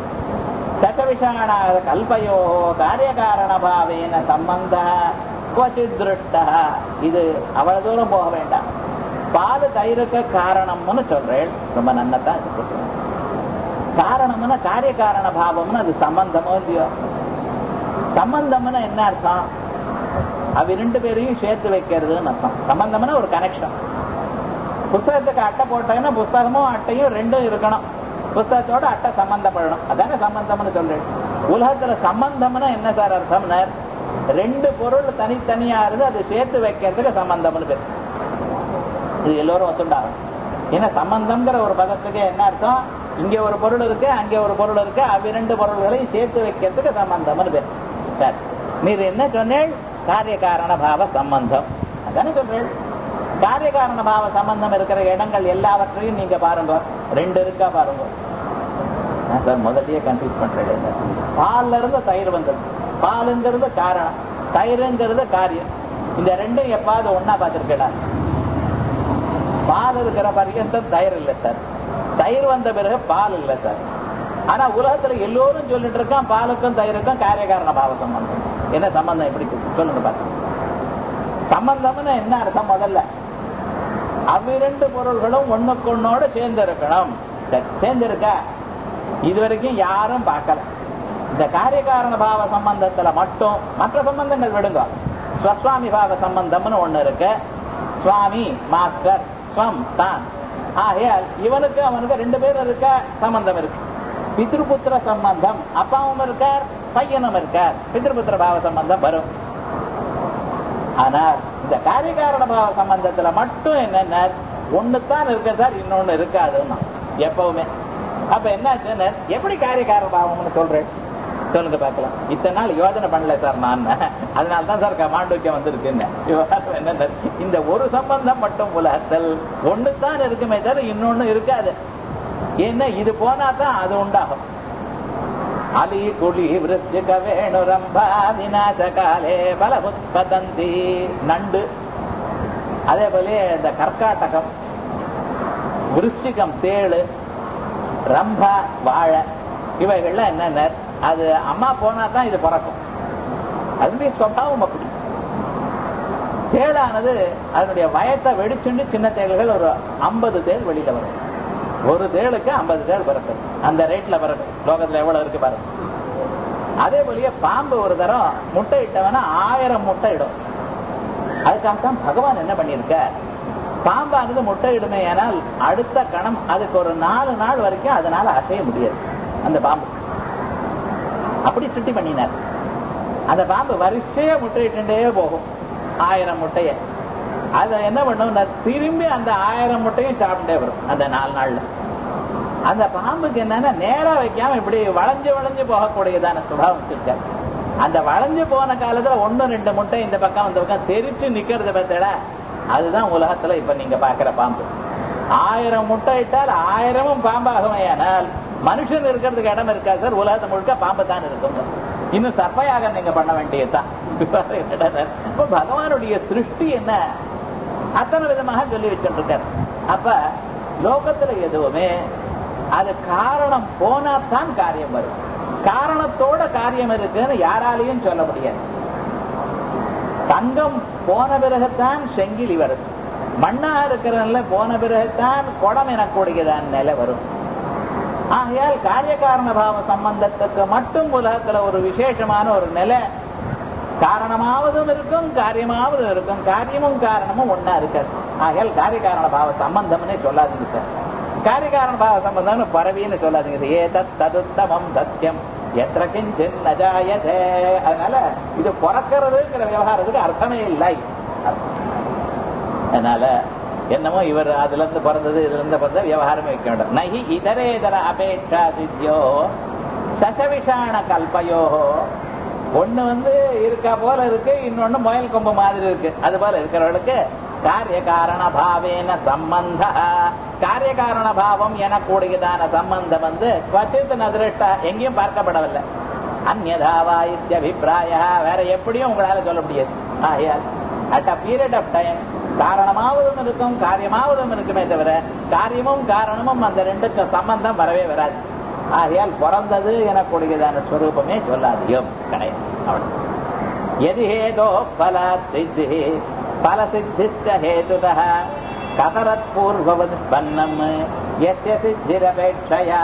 சகவிஷாண கல்பயோ காரியகாரண பாவேன சம்பந்த குவச்சித் திருஷ்ட இது அவ்வளவு தூரம் போக வேண்டாம் பால் தயிருக்கு காரணம்னு சொல்றேன் ரொம்ப நன்னதான் இருக்கு காரணம்னா காரிய காரண பாவம்னு அது சம்பந்தமோ இல்லையோ சம்பந்தம்னா என்ன அர்த்தம் அவ ரெண்டு பேரையும் சேர்த்து வைக்கிறதுன்னு அர்த்தம் சம்பந்தம்னா ஒரு கனெக்ஷன் புஸ்தகத்துக்கு அட்டை போட்டேன்னா புஸ்தகமும் அட்டையும் ரெண்டும் இருக்கணும் புஸ்தகத்தோட அட்டை சம்பந்தப்படணும் அதானே சம்பந்தம்னு சொல்றேன் உலகத்துல சம்பந்தம்னா என்ன சார் அர்த்தம்னா ரெண்டு பொருள் தனித்தனியா இருந்து அதை சேர்த்து வைக்கிறதுக்கு சம்பந்தம்னு பேர் இது எல்லோரும் ஒத்துண்டாகும் ஏன்னா சம்பந்தம்ங்கிற ஒரு பதத்துக்கு என்ன அர்த்தம் இங்க ஒரு பொருள் இருக்கு அங்க ஒரு பொருள் இருக்கு அவ்வி ரெண்டு பொருள்களையும் சேர்த்து வைக்கிறதுக்கு சம்பந்தம்னு பேர் சரி நீர் என்ன சொன்னேன் காரிய காரண பாவ சம்பந்தம் அதானே சொல்றேன் காரிய காரண பாவ சம்பந்தம் இருக்கிற இடங்கள் எல்லாவற்றையும் நீங்க பாருங்க ரெண்டு இருக்கா பாருங்க நான் சார் முதல்லயே கன்ஃபியூஸ் பண்றேன் பால்ல இருந்து தயிர் வந்தது பாலுங்கிறது காரணம் தயிருங்கிறது காரியம் இந்த ரெண்டும் எப்பாவது ஒன்னா பார்த்திருக்கேடா பால் இருக்கிற பர்யந்தம் தயிர் இல்லை சார் தயிர் வந்த பிறகு பால் இல்லை சார் ஆனா உலகத்துல எல்லோரும் சொல்லிட்டு இருக்கான் பாலுக்கும் தயிருக்கும் காரியகாரண பாவ சம்பந்தம் என்ன சம்பந்தம் எப்படி சொல்லுங்க பாருங்க சம்பந்தம்னு என்ன அர்த்தம் முதல்ல அவ்விரண்டு பொருள்களும் ஒண்ணுக்கொன்னோட சேர்ந்து இருக்கணும் சேர்ந்து இருக்கா இது வரைக்கும் யாரும் பார்க்கல இந்த காரியகாரண பாவ சம்பந்தத்துல மட்டும் மற்ற சம்பந்தங்கள் விடுங்க ஸ்வஸ்வாமி பாவ சம்பந்தம்னு ஒண்ணு இருக்கு சுவாமி மாஸ்டர் ஸ்வம் தான் ஆகையால் இவனுக்கு அவனுக்கு ரெண்டு பேரும் இருக்க சம்பந்தம் இருக்கு பித்ருபுத்திர சம்பந்தம் அப்பாவும் இருக்கார் பையனும் இருக்கார் பித்ருபுத்திர பாவ சம்பந்தம் வரும் ஆனால் இந்த காரியகாரண பாவ சம்பந்தத்துல மட்டும் என்னென்ன ஒண்ணுதான் இருக்கு சார் இன்னொன்னு இருக்காதுன்னா எப்பவுமே அப்ப என்ன எப்படி காரியகாரண பாவம்னு சொல்றேன் சொல்லுங்க பார்க்கலாம் இத்தனை நாள் யோஜனை பண்ணல சார் நான் அதனால தான் சார் மாண்டூக்கியம் வந்திருக்குன்னு விவகாரம் என்ன இந்த ஒரு சம்பந்தம் மட்டும் உலகத்தில் ஒண்ணுதான் இருக்குமே தவிர இன்னொன்னு இருக்காது ஏன்னா இது போனா தான் அது உண்டாகும் அலி குழி விருத்திக வேணு ரம்பா விநாச காலே பலமுத்பதந்தி நண்டு அதே போல இந்த கர்க்காட்டகம் விருச்சிகம் தேளு ரம்பா வாழை இவைகள்லாம் என்னென்ன அது அம்மா போனா தான் இது பிறக்கும் அதனுடைய சுவாவம் அப்படி தேளானது அதனுடைய வயத்தை வெடிச்சுண்டு சின்ன தேள்கள் ஒரு ஐம்பது தேள் வெளியில வரும் ஒரு தேளுக்கு ஐம்பது தேள் பிறக்கும் அந்த ரேட்ல பிறக்கும் லோகத்துல எவ்வளவு இருக்கு பாருங்க அதே போலயே பாம்பு ஒரு தரம் முட்டை இட்டவனா ஆயிரம் முட்டை இடும் அதுக்காகத்தான் பகவான் என்ன பண்ணிருக்க பாம்பானது முட்டை இடுமே ஆனால் அடுத்த கணம் அதுக்கு ஒரு நாலு நாள் வரைக்கும் அதனால அசைய முடியாது அந்த பாம்பு அப்படி சுட்டி பண்ணினார் அந்த பாம்பு வரிசையா முட்டையிட்டே போகும் ஆயிரம் முட்டைய அத என்ன பண்ணும் திரும்பி அந்த ஆயிரம் முட்டையும் சாப்பிட்டே வரும் அந்த நாலு நாள்ல அந்த பாம்புக்கு என்னன்னா நேரா வைக்காம இப்படி வளைஞ்சு வளைஞ்சு போகக்கூடியதான சுபாவம் இருக்காரு அந்த வளைஞ்சு போன காலத்துல ஒண்ணு ரெண்டு முட்டை இந்த பக்கம் அந்த பக்கம் தெரிச்சு நிக்கிறது பார்த்தா அதுதான் உலகத்துல இப்ப நீங்க பாக்குற பாம்பு ஆயிரம் முட்டை இட்டால் ஆயிரமும் பாம்பாகுமே ஆனால் மனுஷன் இருக்கிறதுக்கு இடம் இருக்கா சார் உலகத்தை முழுக்க பாம்பு தான் இருக்கும் இன்னும் சர்ப்பயாக நீங்க பண்ண வேண்டியதுதான் இப்ப பகவானுடைய சிருஷ்டி என்ன அத்தனை விதமாக சொல்லி வச்சுட்டு இருக்காரு அப்ப லோகத்துல எதுவுமே அது காரணம் போனா தான் காரியம் வரும் காரணத்தோட காரியம் இருக்குன்னு யாராலையும் சொல்ல முடியாது தங்கம் போன பிறகுதான் செங்கிலி வருது மண்ணா இருக்கிறதுல போன பிறகுதான் குடம் எனக்கூடியதான் நிலை வரும் ஆகையால் காரிய காரண பாவ சம்பந்தத்துக்கு மட்டும் உலகத்துல ஒரு விசேஷமான ஒரு நிலை காரணமாவதும் இருக்கும் காரியமாவதும் இருக்கும் காரியமும் காரணமும் ஒன்னா இருக்காது ஆகையால் காரிய காரண பாவ சம்பந்தம்னே சொல்லாதீங்க சார் காரிய காரண பாவ சம்பந்தம்னு பரவின்னு சொல்லாதீங்க ஏ தத் ததுத்தமம் சத்தியம் எത്ര கிஞ்சின் நஜாயதே அதனால இது பிறக்கிறதுங்கிற விவகாரத்துக்கு அர்த்தமே இல்லை அதனால என்னமோ இவர் அதுல இருந்து பிறந்தது இதுல இருந்து பிறந்த விவகாரமே வைக்க வேண்டும் நகி இதரேதர அபேட்சா சித்தியோ சசவிஷாண கல்பயோ ஒண்ணு வந்து இருக்கா போல இருக்கு இன்னொன்னு முயல் கொம்பு மாதிரி இருக்கு அது போல இருக்கிறவர்களுக்கு காரிய காரண பாவேன சம்பந்த காரிய காரண பாவம் எனக்கூடியதான சம்பந்தம் வந்து குவச்சித் நதிருஷ்டா எங்கேயும் பார்க்கப்படவில்லை அந்நதாவா இத்தியபிப்பிராய வேற எப்படியும் உங்களால சொல்ல முடியாது ஆகையால் at a period of time காரணமாவதும் இருக்கும் காரியமாவதும் இருக்குமே தவிர காரியமும் காரணமும் அந்த ரெண்டுக்கும் சம்பந்தம் வரவே வராது ஆகையால் பிறந்தது எனக்கூடியதான ஸ்வரூபமே சொல்லாதியும் கிடையாது அவ்வளவு எது ஹேதோ பல சித்தி பல சித்தித்த ஹேதுத கதரத் பூர்வவத்பன்னம் எஸ்ய சித்திரபேட்சையா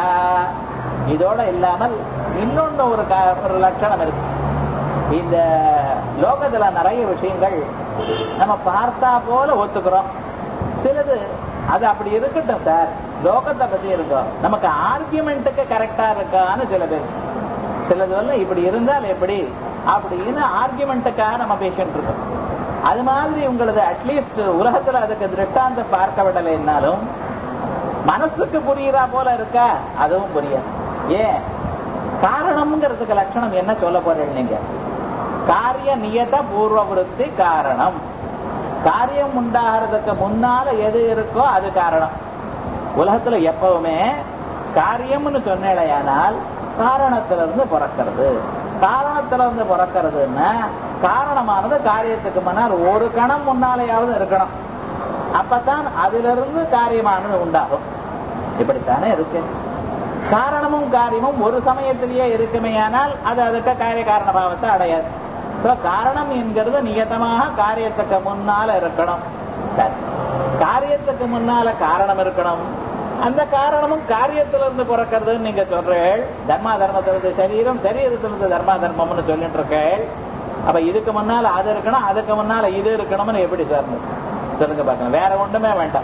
இதோட இல்லாமல் இன்னொன்னு ஒரு கா- ஒரு லட்சணம் இருக்கு இந்த லோகத்துல நிறைய விஷயங்கள் நம்ம பார்த்தா போல ஒத்துக்கிறோம் சிலது அது அப்படி இருக்கட்டும் சார் லோகத்தை பத்தி இருக்கும் நமக்கு ஆர்கியூமெண்ட்டுக்கு கரெக்டா இருக்கான்னு சில பேர் சிலது வந்து இப்படி இருந்தால் எப்படி அப்படின்னு ஆர்கியூமெண்ட்டுக்காக நம்ம பேசிட்டு இருக்கோம் அது மாதிரி உங்களது அட்லீஸ்ட் உலகத்துல அதுக்கு திருஷ்டாந்தம் பார்க்க விடலைன்னாலும் மனசுக்கு புரியுறா போல இருக்கா அதுவும் புரியாது ஏன் காரணம்ங்கிறதுக்கு லட்சணம் என்ன சொல்ல போறேன் நீங்க காரிய நியத பூர்வ விருத்தி காரணம் காரியம் உண்டாகிறதுக்கு முன்னால எது இருக்கோ அது காரணம் உலகத்துல எப்பவுமே காரியம்னு சொன்னேடையானால் காரணத்திலிருந்து பிறக்கிறது காரணத்திலிருந்து பிறக்கிறதுன்னா காரணமானது காரியத்துக்கு முன்னால் ஒரு கணம் முன்னாலேயாவது இருக்கணும் அப்பதான் அதிலிருந்து காரியமானது உண்டாகும் இப்படித்தானே இருக்கு காரணமும் காரியமும் ஒரு சமயத்திலேயே இருக்குமேயானால் அது அதுக்கு காரிய காரண பாவத்தை அடையாது So, காரணம் என்கிறது நியதமாக காரியத்துக்கு முன்னால இருக்கணும் சரி. காரியத்துக்கு முன்னால காரணம் இருக்கணும் அந்த காரணமும் காரியத்திலிருந்து பிறக்கிறதுன்னு நீங்க சொல்றீள் தர்மா தர்மத்திலிருந்து சரீரம் சரீரத்திலிருந்து தர்மா தர்மம்னு சொல்லிட்டு இருக்கேள் அப்ப இதுக்கு முன்னால அது இருக்கணும் அதுக்கு முன்னால இது இருக்கணும்னு எப்படி சார் சொல்லுங்க பார்க்கலாம் வேற ஒண்ணுமே வேண்டாம்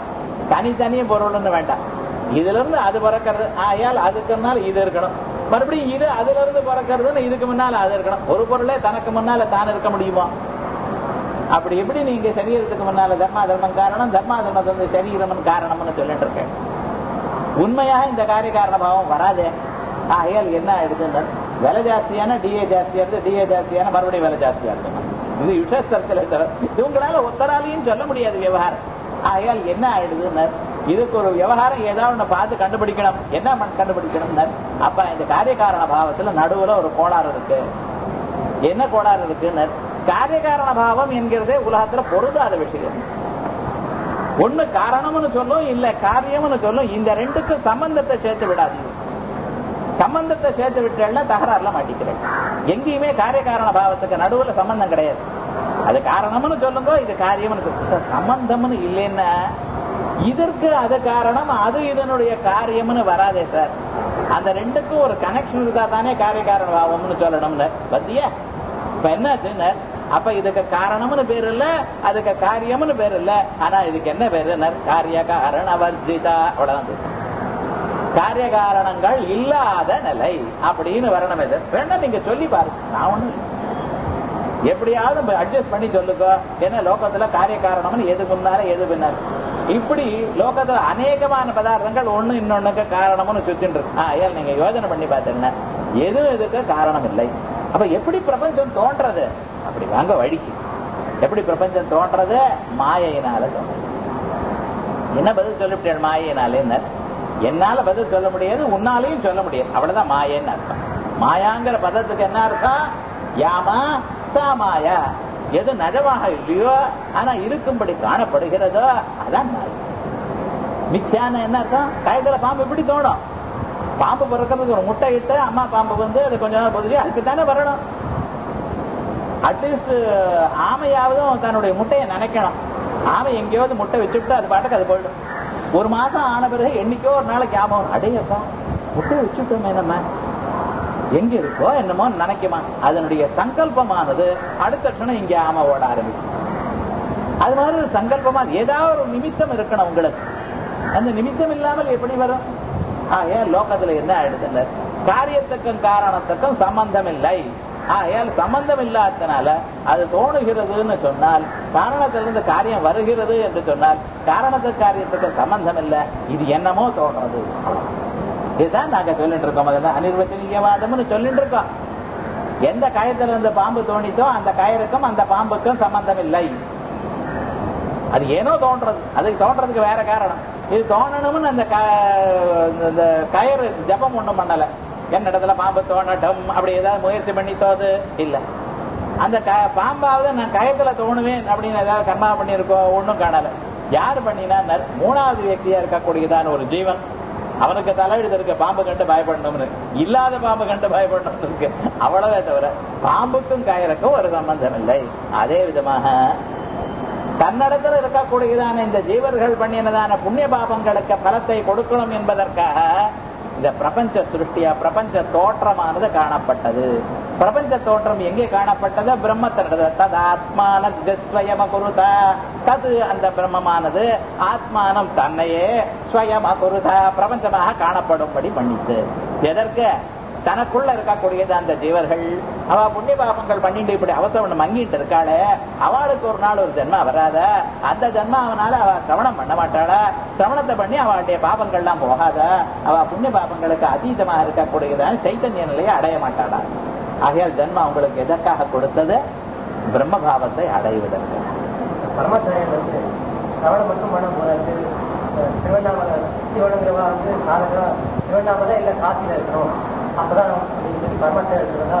தனித்தனி பொருள்னு வேண்டாம் இதுல இருந்து அது பிறக்கிறது ஆயால் அதுக்கு முன்னால இது இருக்கணும் மறுபடியும் இது அதுல இருந்து பிறக்கிறதுன்னு இதுக்கு முன்னால அது இருக்கணும் ஒரு பொருளே தனக்கு முன்னால தான் இருக்க முடியுமா அப்படி எப்படி நீங்க சரீரத்துக்கு முன்னால தர்மா தர்மம் காரணம் தர்மா தர்மம் வந்து சரீரம் காரணம்னு சொல்லிட்டு இருக்கேன் உண்மையாக இந்த காரிய காரண பாவம் வராதே ஆகையால் என்ன ஆயிடுதுன்னு விலை ஜாஸ்தியான டிஏ ஜாஸ்தியா இருந்து டிஏ ஜாஸ்தியான மறுபடியும் விலை ஜாஸ்தியா இருக்கு இது யுஷஸ்தரத்துல தவிர இது உங்களால ஒத்தராலையும் சொல்ல முடியாது விவகாரம் ஆகையால் என்ன ஆயிடுதுன்னு இதுக்கு ஒரு விவகாரம் ஏதாவது ஒண்ணு பார்த்து கண்டுபிடிக்கணும் என்ன பண்ண- கண்டுபிடிக்கணும்னு அப்ப இந்த காரிய காரண பாவத்துல நடுவுல ஒரு கோளாறு இருக்கு என்ன கோளாறு இருக்குன்னு காரியகாரண பாவம் என்கிறதே உலகத்துல பொருந்தாத விஷயம் ஒண்ணு காரணம்னு சொல்லும் இல்ல காரியம்னு சொல்லும் இந்த ரெண்டுக்கும் சம்பந்தத்தை சேர்த்து விடாதீங்க சம்பந்தத்தை சேர்த்து விட்டேன்னா தகராறுல மாட்டிக்கிறேன் எங்கேயுமே காரியகாரண பாவத்துக்கு நடுவுல சம்பந்தம் கிடையாது அது காரணம்னு சொல்லுங்க இது காரியம்னு சொல்லுங்க சம்பந்தம்னு இல்லைன்னா இதற்கு அது காரணம் அது இதனுடைய காரியம்னு வராதே சார் அந்த ரெண்டுக்கும் ஒரு கனெக்ஷன் இருந்தா தானே காரியகாரண பாவம்னு சொல்லணும்ல பத்தியா இப்ப என்னாச்சுன்னு அப்ப இதுக்கு காரணம்னு பேர் இல்ல அதுக்கு காரியம்னு பேர் இல்ல ஆனா இதுக்கு என்ன பேரு காரிய காரண வர்ஜிதா அவ்வளவுதான் பேரு. காரிய காரணங்கள் இல்லாத நிலை அப்படின்னு வரணும் இது வேணா நீங்க சொல்லி பாருங்க நான் ஒண்ணும் இல்ல. எப்படியாவது அட்ஜஸ்ட் பண்ணி சொல்லுங்க ஏன்னா லோகத்துல காரிய காரணம்னு எது முன்னால எது பின்னால இப்படி லோகத்துல அநேகமான பதார்த்தங்கள் ஒண்ணு இன்னொன்னுக்கு காரணம்னு சுத்தின்னு இருக்கு ஆ, ஏன் நீங்க யோசனை பண்ணி பார்த்தீங்கன்னா எதுவும் இதுக்கு காரணம் இல்லை அப்ப எப்படி பிரபஞ்சம் தோன்றது அப்படி வாங்க வழிக்கு எப்படி பிரபஞ்சம் தோன்றது மாயையினால தோன்றது என்ன பதில் சொல்லிவிட்டேன் மாயினாலே என்னால பதில் சொல்ல முடியாது உன்னாலையும் சொல்ல முடியாது அவ்வளவுதான் மாயன்னு அர்த்தம் மாயாங்கிற பதத்துக்கு என்ன அர்த்தம் யாமா சா மாயா எது நஜமாக இல்லையோ ஆனா இருக்கும்படி காணப்படுகிறதோ அதான் மாயை மித்யான என்ன அர்த்தம் கயத்துல பாம்பு எப்படி தோணும் பாம்பு பிறக்கிறதுக்கு ஒரு முட்டை இட்டு அம்மா பாம்பு வந்து அது கொஞ்ச நாள் பொதுவே அதுக்கு தானே வரணும் அட்லீஸ்ட் ஆமையாவதும் தன்னுடைய முட்டையை நினைக்கணும் ஆமை எங்கேயாவது முட்டை வச்சுவிட்டு அது பாட்டுக்கு அது போயிடும் ஒரு மாசம் ஆன பிறகு என்னைக்கோ ஒரு நாளைக்கு ஞாபகம் அடையப்பா முட்டையை வச்சுட்டோமே நம்ம எங்க இருக்கோ என்னமோ நினைக்குமா அதனுடைய சங்கல்பமானது அடுத்த க்ஷணம் இங்க ஆமை ஓட ஆரம்பிக்கும் அது மாதிரி ஒரு சங்கல்பமா ஏதாவது ஒரு நிமித்தம் இருக்கணும் உங்களுக்கு அந்த நிமித்தம் இல்லாமல் எப்படி வரும் ஆகையால் லோகத்துல என்ன ஆயிடுதுல்ல காரியத்துக்கும் காரணத்துக்கும் சம்பந்தம் இல்லை ஆகையால் சம்பந்தம் இல்லாதனால அது தோணுகிறதுன்னு சொன்னால் காரணத்திலிருந்து காரியம் வருகிறது என்று சொன்னால் காரணத்துக்கு காரியத்துக்கு சம்பந்தம் இல்லை இது என்னமோ தோன்றது இதுதான் நாங்க சொல்லிட்டு இருக்கோம் முதல்ல அனிர்வச்சனீயவாதம்னு சொல்லிட்டு இருக்கோம் எந்த கயத்துல இருந்து பாம்பு தோணித்தோ அந்த கயருக்கும் அந்த பாம்புக்கும் சம்பந்தம் இல்லை அது ஏனோ தோன்றது அதுக்கு தோன்றதுக்கு வேற காரணம் இது தோணணும்னு அந்த க- இந்த கயிறு ஜபம் ஒண்ணும் பண்ணல என்ன இடத்துல பாம்பு தோணட்டும் அப்படி ஏதாவது முயற்சி பண்ணி தோது இல்ல அந்த க- பாம்பாவது நான் கயத்துல தோணுவேன் அப்படின்னு ஏதாவது கர்மா பண்ணியிருக்கோம் ஒண்ணும் காணல யார் பண்ணினா நர்- மூணாவது వ్యక్తిயா இருக்கக்கூடியதான ஒரு ஜீவன் அவனுக்கு தலையெழுத்து இருக்கு பாம்பு கண்டு பயப்படணும்னு இல்லாத பாம்பு கண்டு பயப்படணும்னு இருக்கு அவ்வளவே தவிர பாம்புக்கும் கயருக்கும் ஒரு சம்பந்தம் இல்லை அதே விதமாக தன்னிடத்தில் இருக்கக்கூடியதான இந்த ஜீவர்கள் பண்ணினதான புண்ணிய பாபங்களுக்கு பலத்தை கொடுக்கணும் என்பதற்காக இந்த பிரபஞ்ச சிருஷ்டியா பிரபஞ்ச தோற்றமானது காணப்பட்டது பிரபஞ்ச தோற்றம் எங்கே காணப்பட்டது பிரம்மத்தினது தது ஆத்மான ஸ்வயம குருதா தது அந்த பிரம்மமானது ஆத்மானம் தன்னையே ஸ்வயம குருதா பிரபஞ்சமாக காணப்படும்படி பண்ணித்து எதற்கு தனக்குள்ள இருக்கக்கூடியது அந்த ஜீவர்கள் அவ புண்ணிய பாபங்கள் பண்ணிட்டு இப்படி அவசரம் மங்கிட்டு இருக்காளே அவளுக்கு ஒரு நாள் ஒரு ஜென்மா வராத அந்த ஜென்மாவனால அவ சிரவணம் பண்ண மாட்டாளா சிரவணத்தை பண்ணி அவளுடைய பாபங்கள்லாம் போகாத அவ புண்ணிய பாபங்களுக்கு அதீதமா இருக்கக்கூடியதான சைத்தன்ய நிலையை அடைய மாட்டாளா ஆகையால் ஜென்மா உங்களுக்கு எதற்காக கொடுத்தது பிரம்மபாவத்தை அடைவதற்கு பரமாச்சாரியன் வந்து சிரவணம் மட்டும் பண்ண போறாரு திருவண்ணாமலை சிவனங்கிறவா வந்து காலங்களா திருவண்ணாமலை இல்ல காசியில இருக்கணும் அப்பதான் அப்படின்னு சொல்லி பரமாச்சாரியன் சொல்றதா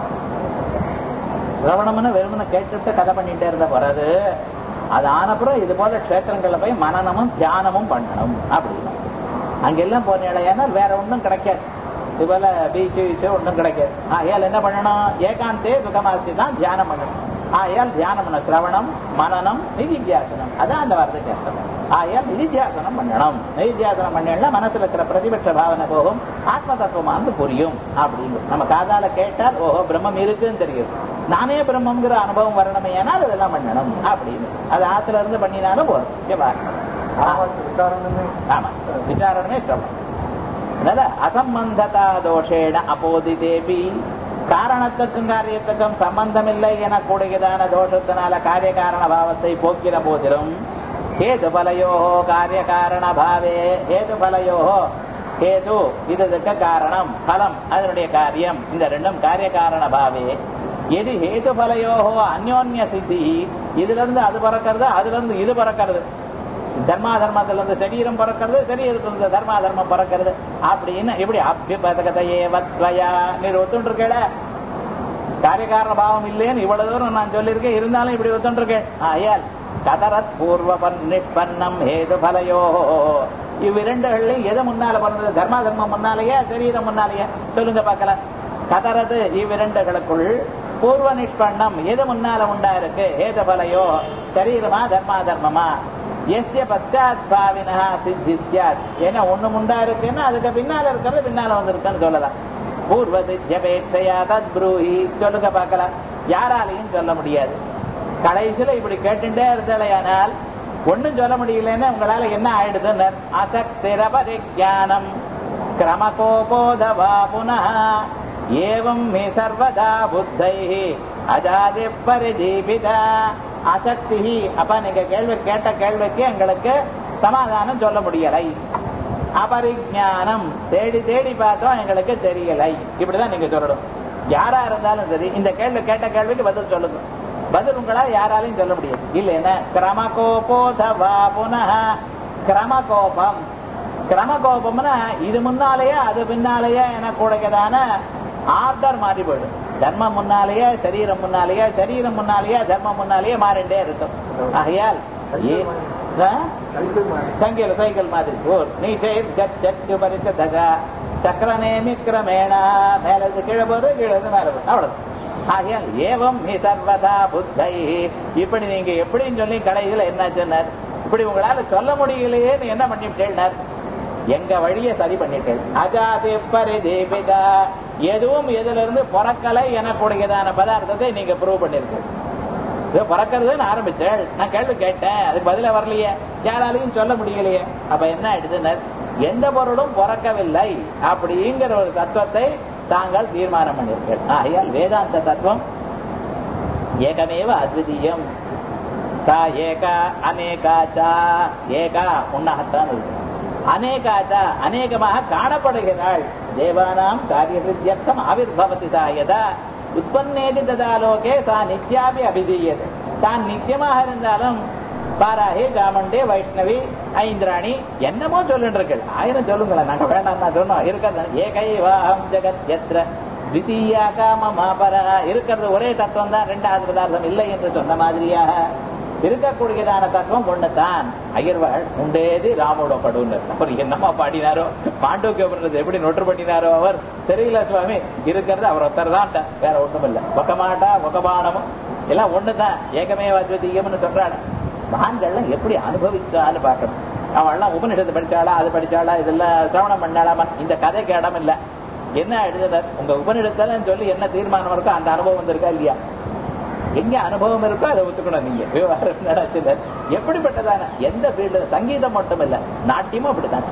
சிரவணம்னு வெறுமனை கேட்டுட்டு கதை பண்ணிட்டே இருந்த போறாது அது ஆனப்புறம் இது போல க்ஷேத்திரங்கள்ல போய் மனநமும் தியானமும் பண்ணணும் அப்படின்னு அங்கெல்லாம் போனேன்னா வேற ஒண்ணும் கிடைக்காது இது போல பீச்சு கீச்சு ஒண்ணும் கிடைக்காது ஆகையால் என்ன பண்ணணும் ஏகாந்தே சுகமாசி தான் தியானம் பண்ணணும் ஆகையால் தியானம் பண்ண சிரவணம் மனநம் நிதித்தியாசனம் அதான் அந்த வார்த்தை கேட்கணும் ஆகையால் நிதித்தியாசனம் பண்ணணும் நிதித்தியாசனம் பண்ணா மனசுல இருக்கிற பிரதிபட்ச பாவனை போகும் ஆத்ம தத்துவமானது புரியும் அப்படின்னு நம்ம காதால கேட்டால் ஓஹோ பிரம்மம் இருக்குன்னு தெரியும் நானே பிரம்மங்கிற அனுபவம் வரணுமே ஏனால் இதெல்லாம் பண்ணணும் அப்படின்னு அது ஆத்துல இருந்து பண்ணினாலும் போதும் இங்க பாருங்க. ஆமா விசாரணமே சிரமம் அதனால அசம்பந்ததா தோஷேன அப்போதிதேபி காரணத்துக்கும் காரியத்துக்கும் சம்பந்தம் இல்லை என கூடியதான தோஷத்தினால காரிய காரண பாவத்தை போக்கிற போதிலும் ஹேது பலையோ காரிய காரண பாவே ஹேது பலையோ ஹேது இதுக்கு காரணம் பலம் அதனுடைய காரியம் இந்த ரெண்டும் காரிய காரண பாவே எது ஹேது பலையோ அந்யோன்ய சித்தி இதுல இருந்து அது பறக்கிறது அதுல இருந்து இது பறக்கிறது தர்மா தர்மத்துல இருந்து சரீரம் பறக்கிறது சரீரத்துல இருந்து தர்மா தர்மம் பறக்கிறது அப்படின்னு இப்படி அபிபதகதையே வத்வயா நீர் ஒத்துண்டிருக்கல காரியகாரண பாவம் இல்லைன்னு இவ்வளவு தூரம் நான் சொல்லியிருக்கேன் இருந்தாலும் இப்படி ஒத்துண்டிருக்கேன் ஆயால் கதரத் பூர்வ நிஷ்பன்னம் ஹேது பலையோ இவ்விரண்டுகள்லையும் எது முன்னால பிறந்தது தர்மா தர்மம் முன்னாலேயே சரீரம் முன்னாலேயே சொல்லுங்க பார்க்கலாம் கதரது இவ்விரண்டுகளுக்குள் பூர்வ நிஷ்பண்ணம் எது முன்னால உண்டா இருக்கு ஹேத பலையோ சரீரமா தர்மா தர்மமா எஸ்ய பச்சாத் பாவினா சித்தி சியாத் ஏன்னா ஒண்ணு முண்டா இருக்குன்னா அதுக்கு பின்னால இருக்கிறது பின்னால வந்திருக்குன்னு சொல்லலாம் பூர்வ சித்தியபேட்சையா தத் ப்ரூஹி சொல்லுங்க பார்க்கலாம் யாராலையும் சொல்ல முடியாது கடைசியில இப்படி கேட்டுட்டே இருந்தாலையானால் ஒண்ணும் சொல்ல முடியலன்னு உங்களால என்ன ஆயிடுதுன்னு அசக்திரபரிஜானம் கிரமகோபோதவா புனः ஏவம் மே சர்வதா புத்தை அஜாதி பரிதீபிதா அசக்தி அப்ப நீங்க கேள்வி கேட்ட கேள்விக்கு எங்களுக்கு சமாதானம் சொல்ல முடியலை அபரிஜானம் தேடி தேடி பார்த்தோம் எங்களுக்கு தெரியலை இப்படிதான் நீங்க சொல்லணும் யாரா இருந்தாலும் சரி இந்த கேள்வி கேட்ட கேள்விக்கு பதில் சொல்லுங்க பதில் உங்களால் யாராலையும் சொல்ல முடியாது இல்லைன்னா கிரமகோபோதவா புனः கிரமகோபம் கிரமகோபம்னா இது முன்னாலேயே அது பின்னாலேயே என கூடதான ஆர்டர் மாறி போயிடும் தர்மம் முன்னாலேயே சரீரம் முன்னாலேயே சரீரம் முன்னாலேயே தர்மம் முன்னாலேயே மாறிண்டே இருக்கும் ஆகையால் ஏ- ஆ? சங்கில சைக்கிள் மாதிரி ஓர் நீச்சை கச்சு பறித்த தகா சக்கரநேமி கிரமேண மேல இருந்து கீழே போறது கீழே இருந்து மேல போறது அவ்வளவு ஆகையால் ஏவம் ஹி சர்வதா புத்தை இப்படி நீங்க எப்படின்னு சொல்லி கடைசியில என்ன சொன்னார் இப்படி உங்களால சொல்ல முடியலையேன்னு என்ன பண்ணிவிட்டேன்னார் எங்க வழியை சரி பண்ணிட்டேன் அஜாதி பரிதீபிதா எதுவும் எதுல இருந்து பிறக்கலை எனக்கூடியதான பதார்த்தத்தை நீங்க ப்ரூவ் பண்ணிருக்கீங்க இது பிறக்கிறதுன்னு ஆரம்பிச்சேன் நான் கேள்வி கேட்டேன் அதுக்கு பதில வரலையே யாராலையும் சொல்ல முடியலையே அப்ப என்ன ஆயிடுதுன்னு எந்த பொருளும் பிறக்கவில்லை அப்படிங்கிற ஒரு தத்துவத்தை தாங்கள் தீர்மானம் பண்ணியிருக்கீர்கள் ஆகையால் வேதாந்த தத்துவம் ஏகமேவ அத்விதீயம் சா ஏகா அநேகாச்சா ஏகா உன்னாகத்தான் இருக்கு அநேகாச்சா அநேகமாக காணப்படுகிறாள் தேவானாம் காரிய சித்தியர்த்தம் ஆவிர்பவதி சா யதா உற்பத்தேதி ததா லோகே சா நித்யாபி அபிதீயது தான் நித்தியமாக இருந்தாலும் பாராஹி காமண்டே வைஷ்ணவி ஐந்திராணி என்னமோ சொல்லிட்டு இருக்கு ஆயிரம் சொல்லுங்களேன் நாங்க வேண்டாம் தான் சொன்னோம் இருக்கிறது ஏகைவாஹம் ஜெகத் எத்ர தித்தீயா காமமாபரா இருக்கிறது ஒரே தத்துவம் தான் ரெண்டாவது பதார்த்தம் இல்லை என்று சொன்ன மாதிரியாக இருக்கக்கூடியதான தத்துவம் ஒண்ணுதான் அயர்வாள் உண்டேதி ராமோட படுன்னு அவர் என்னமா பாடினாரோ பாண்டோக்கிய பண்றது எப்படி நொற்று பண்ணினாரோ அவர் தெரியல சுவாமி இருக்கிறது அவர் ஒருத்தர் தான் வேற ஒண்ணும் இல்ல ஒக்கமாட்டா ஒக்கபானமும் எல்லாம் ஒண்ணுதான் ஏகமே அத்விதீயம்னு சொல்றாள் மகான்கள்லாம் எப்படி அனுபவிச்சான்னு பார்க்கணும் அவள்லாம் உபனிஷத்து படிச்சாளா அது படிச்சாளா இதெல்லாம் சிரவணம் பண்ணாலாமா இந்த கதைக்கு இடம் இல்ல என்ன எழுதுனர் உங்க உபனிடத்தலன்னு சொல்லி என்ன தீர்மானம் இருக்கோ அந்த அனுபவம் வந்திருக்கா இல்லையா எங்க அனுபவம் இருக்கோ அதை ஒத்துக்கணும் நீங்க விவகாரம் நடத்துனர் எப்படிப்பட்டதான எந்த ஃபீல்டு சங்கீதம் மட்டும் இல்ல நாட்டியமும் அப்படித்தான்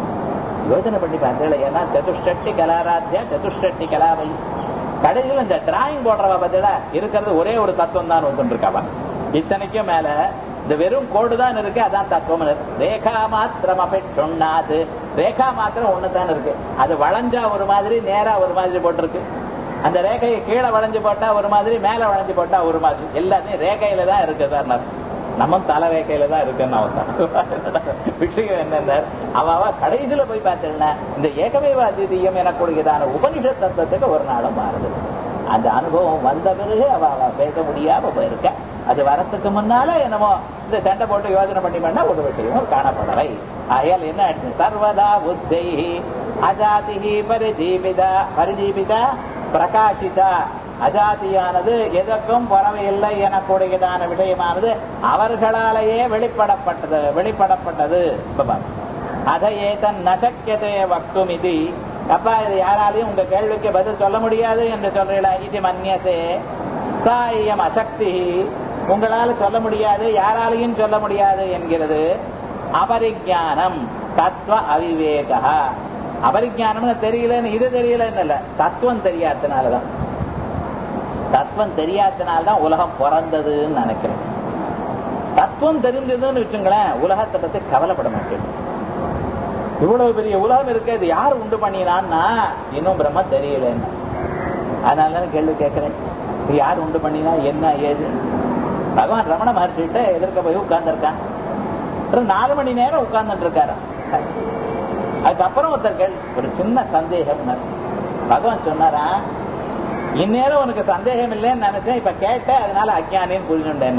யோசனை பண்ணி பார்த்தேன் ஏன்னா சதுஷ்டி கலாராத்தியா சதுஷ்டி கலாவை கடைசியில் இந்த டிராயிங் போடுறவ பதில இருக்கிறது ஒரே ஒரு தத்துவம் தான் வந்துட்டு இருக்காவா இத்தனைக்கும் மேல இந்த வெறும் கோடு தான் இருக்கு அதான் தத்துவம் ரேகா மாத்திரம் அப்படி சொன்னாது ரேகா மாத்திரம் ஒண்ணுதான் இருக்கு அது வளைஞ்சா ஒரு மாதிரி நேரா ஒரு மாதிரி போட்டிருக்கு அந்த ரேகையை கீழே வளைஞ்சு போட்டா ஒரு மாதிரி மேல வளைஞ்சு போட்டா ஒரு மாதிரி எல்லாத்தையும் ரேகையில தான் இருக்கு சார் நம்ம தலை ரேகையில தான் இருக்குன்னு அவன் விஷயம் என்னன்னா அவ அவ கடைசியில போய் பார்த்தேன்னா இந்த ஏகமேவ அதிதீயம் எனக்கூடியதான உபனிஷத் தத்துவத்துக்கு ஒரு நாளும் மாறுது அந்த அனுபவம் வந்த பிறகு அவ அவ பேச முடியாம போயிருக்க அது வரத்துக்கு முன்னால என்னமோ இந்த சண்டை போட்டு யோசனை பண்ணி பண்ணா ஒரு விஷயமும் காணப்படலை ஆகையால் என்ன ஆயிடுச்சு சர்வதா புத்தை அஜாதிகி பரிஜீபிதா பரிஜீபிதா பிரகாசிதா அஜாதியானது எதற்கும் பறவையில்லை எனக்கூடியதான விஷயமானது அவர்களாலேயே வெளிப்படப்பட்டது வெளிப்படப்பட்டது அதையே தன் நசக்கியதே வக்தும் இது அப்பா இது யாராலையும் உங்க கேள்விக்கு பதில் சொல்ல முடியாது என்று சொல்றீங்களா இது மன்னியசே சாயம் அசக்தி உங்களால சொல்ல முடியாது யாராலையும் சொல்ல முடியாது என்கிறது அபரிஜானம் தத்துவ அவிவேகா அபரிஜானம்னு தெரியலன்னு இது தெரியலன்னு இல்ல தத்துவம் தெரியாதனாலதான் தத்துவம் தெரியாதனால்தான் உலகம் பிறந்ததுன்னு நினைக்கிறேன் தத்துவம் தெரிஞ்சதுன்னு வச்சுங்களேன் உலகத்தை பத்தி கவலைப்பட மாட்டேன் இவ்வளவு பெரிய உலகம் இருக்கு இது யார் உண்டு பண்ணினான்னா இன்னும் பிரம்ம தெரியலன்னு அதனால தான் கேள்வி கேட்கிறேன் இது யார் உண்டு பண்ணினா என்ன ஏது பகவான் ரமண மகர்ஷிட்ட எதிர்க்க போய் உட்கார்ந்துருக்கான் அப்புறம் நாலு மணி நேரம் உட்கார்ந்துட்டு இருக்காரு அதுக்கப்புறம் ஒருத்தர் கேள்வி ஒரு சின்ன சந்தேகம் பகவான் சொன்னாரா இந்நேரம் உனக்கு சந்தேகம் இல்லைன்னு நினைச்சேன் இப்ப கேட்ட அதனால அஜானின்னு புரிஞ்சுட்டேன்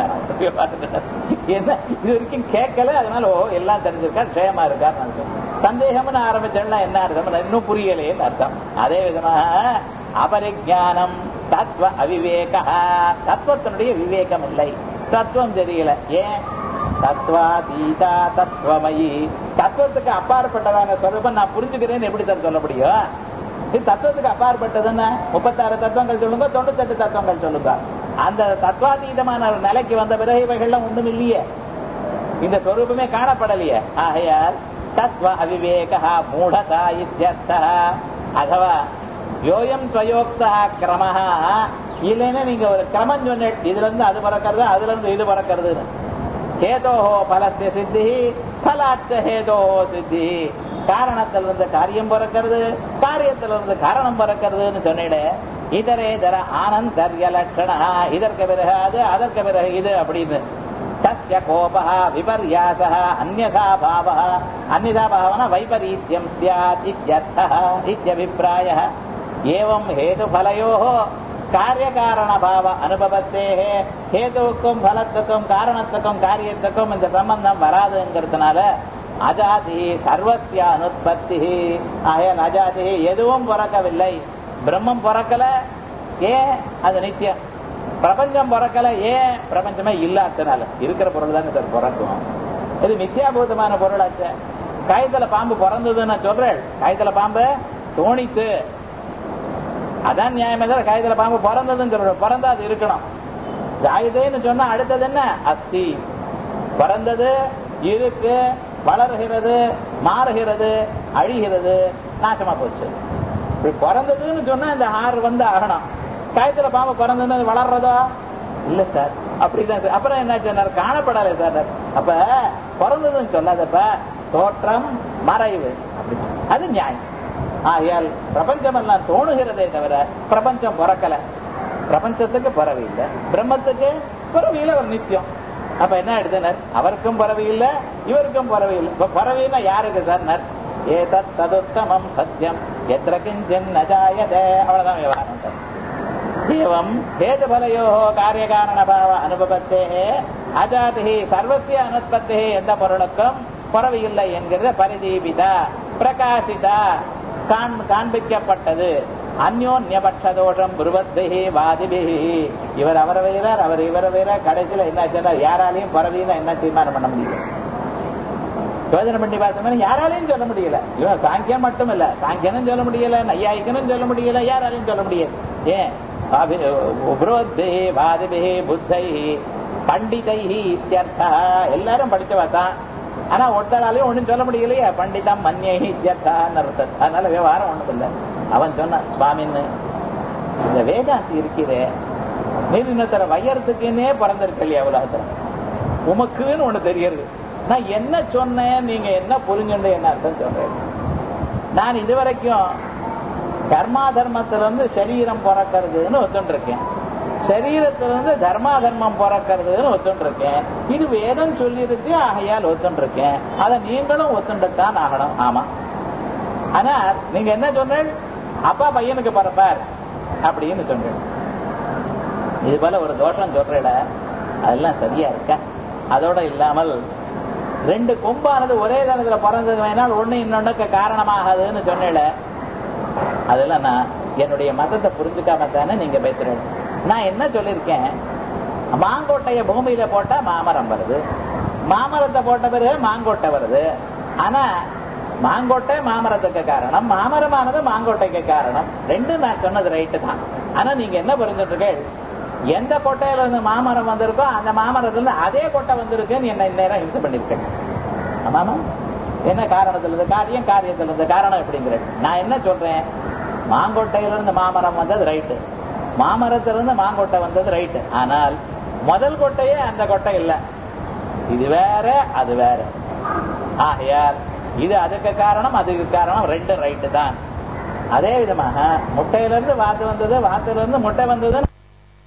என்ன இது வரைக்கும் கேட்கல அதனால ஓ எல்லாம் தெரிஞ்சிருக்கா க்ஷேமா இருக்கான்னு நினைச்சேன் சந்தேகம்னு ஆரம்பிச்சோம்னா என்ன அர்த்தம் இன்னும் புரியலையேன்னு அர்த்தம் அதே விதமாக அபரிஜானம் தத்துவ அவிவேக தத்துவத்தினுடைய விவேகம் இல்லை தத்துவம் தெரியல ஏன் தத்வாதீதா தத்துவமயி தத்துவத்துக்கு அப்பாற்பட்டதான சொல்றப்ப நான் புரிஞ்சுக்கிறேன்னு எப்படி சார் சொல்ல முடியும் இது தத்துவத்துக்கு அப்பாற்பட்டதுன்னு முப்பத்தாறு தத்துவங்கள் சொல்லுங்க தொண்ணூத்தெட்டு தத்துவங்கள் சொல்லுங்க அந்த தத்வாதீதமான ஒரு நிலைக்கு வந்த பிறகு இவைகள்லாம் ஒண்ணும் இல்லையே இந்த சொரூபமே காணப்படலையே ஆகையால் தத்வ அவிவேக மூடதா இத்தியர்த்தா அதுவா யோயம் துவயோக்தா கிரமஹா இல்லைன்னா நீங்க ஒரு கிரமம் சொன்ன இதுல இருந்து அது பறக்கிறது அதுல இருந்து இது பறக்கிறதுன்னு ஹேதோஹோ பலஸ்ய சித்தி பலாச்ச ஹேதோஹோ சித்தி காரணத்திலிருந்து காரியம் பிறக்கிறது காரியத்திலிருந்து காரணம் பிறக்கிறதுன்னு சொன்னிட இதரே தர ஆனந்தர்ய லட்சணா இதற்கு பிறகு அது அதற்கு பிறகு இது அப்படின்னு தஸ்ய கோபः விபர்யாசः अन्यथा भावः अन्यथा भावना वैपरीत्यं स्यात् इत्यर्थः इत्यभिप्रायः एवं हेतुफलयोः காரியகாரணபாவ அனுபவத்தேக ஹேதுவுக்கும் பலத்துக்கும் காரணத்துக்கும் காரியத்துக்கும் இந்த சம்பந்தம் வராதுங்கிறதுனால அஜாதி சர்வசிய அனுற்பத்தி ஆகையால் அஜாதி எதுவும் பிறக்கவில்லை பிரம்மம் பிறக்கல ஏன் அது நித்தியம் பிரபஞ்சம் பிறக்கல ஏன் பிரபஞ்சமே இல்லாதனால இருக்கிற பொருள் தானே சார் பிறக்கும் இது மித்தியாபூதமான பொருள் ஆச்சு காயத்துல பாம்பு பிறந்ததுன்னு சொல்றேன் காயத்துல பாம்பு தோணித்து அதான் நியாயமே தவிர காயத்துல பாம்பு பிறந்ததுன்னு சொல்ற பிறந்தா அது இருக்கணும் ஜாயுதேன்னு சொன்னா அடுத்தது என்ன அஸ்தி பிறந்தது இருக்கு வளர்கிறது மாறுகிறது அழிகிறது நாசமா போச்சு இப்படி பிறந்ததுன்னு சொன்னா இந்த ஆறு வந்து ஆகணும் காயத்துல பாம்பு பிறந்ததுன்னு அது வளர்றதோ இல்ல சார் அப்படிதான் சார் அப்புறம் என்ன சொன்னார் காணப்படலை சார் அப்ப பிறந்ததுன்னு சொல்லாதப்ப தோற்றம் மறைவு அப்படி அது நியாயம் ஆகையால் பிரபஞ்சம் எல்லாம் தோணுகிறதே தவிர பிரபஞ்சம் பிறக்கல பிரபஞ்சத்துக்கு பிறவி இல்லை பிரம்மத்துக்கு பிறவி இல்லை ஒரு நித்தியம் அப்ப என்ன எடுத்தனர் அவருக்கும் பறவை இல்ல இவருக்கும் பறவை இல்லை இப்ப பறவைன்னா யாருக்கு சார் ஏதத் ததுத்தமம் சத்தியம் எத்திர கிஞ்சன் நஜாயதே அவ்வளவுதான் விவகாரம் சார் ஏவம் ஹேதுபலையோ காரியகாரணபாவ அனுபவத்தே அஜாதி சர்வசிய அனுத்பத்தே எந்த பொருளுக்கும் பறவை இல்லை என்கிறது பரிதீபிதா பிரகாசிதா காண் காண்பிக்கப்பட்டது அந்யோன்யபட்ச தோஷம் புருவத்திகி வாதிபிகி இவர் அவரை வைறார் அவர் இவரை வைறார் கடைசியில என்ன சொன்னார் யாராலையும் பறவையில என்ன தீர்மானம் பண்ண முடியல யோஜனை பண்ணி பார்த்தோம்னா யாராலையும் சொல்ல முடியல இவன் சாங்கியம் மட்டும் இல்ல சாங்கியனும் சொல்ல முடியல நையாயிக்கனும் சொல்ல முடியல யாராலையும் சொல்ல முடியல ஏன் உபரோத்பே வாதிபே புத்தை பண்டிதைஹி இத்தியர்த்தா எல்லாரும் படிச்சவா தான் ஆனா ஒருத்தராலையும் ஒண்ணும் சொல்ல முடியலையே பண்டிதம் மன்யஹி இத்தியர்த்தான்னு அர்த்தம் அதனால விவகாரம் ஒண்ணும் இல்லை அவன் சொன்னான் சுவாமின்னு இந்த வேதாந்தி இருக்கிறே நீர் இன்னத்தர வையறதுக்குன்னே பிறந்திருக்கு இல்லையா உலகத்துல உமக்குன்னு ஒண்ணு தெரியுது நான் என்ன சொன்னேன் நீங்க என்ன புரிஞ்சுண்டு என்ன அர்த்தம் சொல்றேன் நான் இதுவரைக்கும் கர்மா தர்மத்திலிருந்து சரீரம் பிறக்கிறதுன்னு ஒத்துட்டு இருக்கேன் சரீரத்திலிருந்து தர்மா தர்மம் பிறக்கிறதுன்னு ஒத்துட்டு இருக்கேன் இது வேதம் சொல்லியிருக்கு ஆகையால் ஒத்துட்டு இருக்கேன் அதை நீங்களும் ஒத்துண்டுத்தான் ஆகணும் ஆமா ஆனா நீங்க என்ன சொன்னேன் அப்பா பையனுக்கு பிறப்பார் அப்படின்னு சொன்னேன் இது போல ஒரு தோஷம் சொல்றேட அதெல்லாம் சரியா இருக்கா அதோட இல்லாமல் ரெண்டு கொம்பானது ஒரே தளத்துல பிறந்தது வேணால் ஒண்ணு இன்னொன்னுக்கு காரணமாகாதுன்னு சொன்னேல அதெல்லாம் நான் என்னுடைய மதத்தை புரிஞ்சுக்காம தானே நீங்க பேசுறேன் நான் என்ன சொல்லியிருக்கேன் மாங்கொட்டைய பூமியில போட்டா மாமரம் வருது மாமரத்தை போட்ட பிறகு மாங்கொட்டை வருது ஆனா மாங்கொட்டை மாமரத்துக்கு காரணம் மாமரமானது மாங்கொட்டைக்கு காரணம் ரெண்டும் நான் சொன்னது ரைட்டு தான் ஆனா நீங்க என்ன புரிஞ்சுட்டு எந்த கொட்டையில இருந்து மாமரம் வந்திருக்கோ அந்த மாமரத்துல இருந்து அதே கொட்டை வந்திருக்குன்னு என்ன இந்நேரம் ஹிம்சை பண்ணிருக்கேன் ஆமாமா என்ன காரணத்துல இருந்து காரியம் காரியத்துல இருந்து காரணம் எப்படிங்கிற நான் என்ன சொல்றேன் மாங்கொட்டையில இருந்து மாமரம் வந்தது ரைட்டு மாமரத்திலிருந்து மாங்கொட்டை வந்தது ரைட்டு ஆனால் முதல் கொட்டையே அந்த கொட்டை இல்லை இது வேற அது வேற ஆகையால் இது அதுக்கு காரணம் அதுக்கு காரணம் ரெண்டு ரைட்டு தான் அதே விதமாக முட்டையிலிருந்து வாத்து வந்தது வாத்திலிருந்து முட்டை வந்ததுன்னு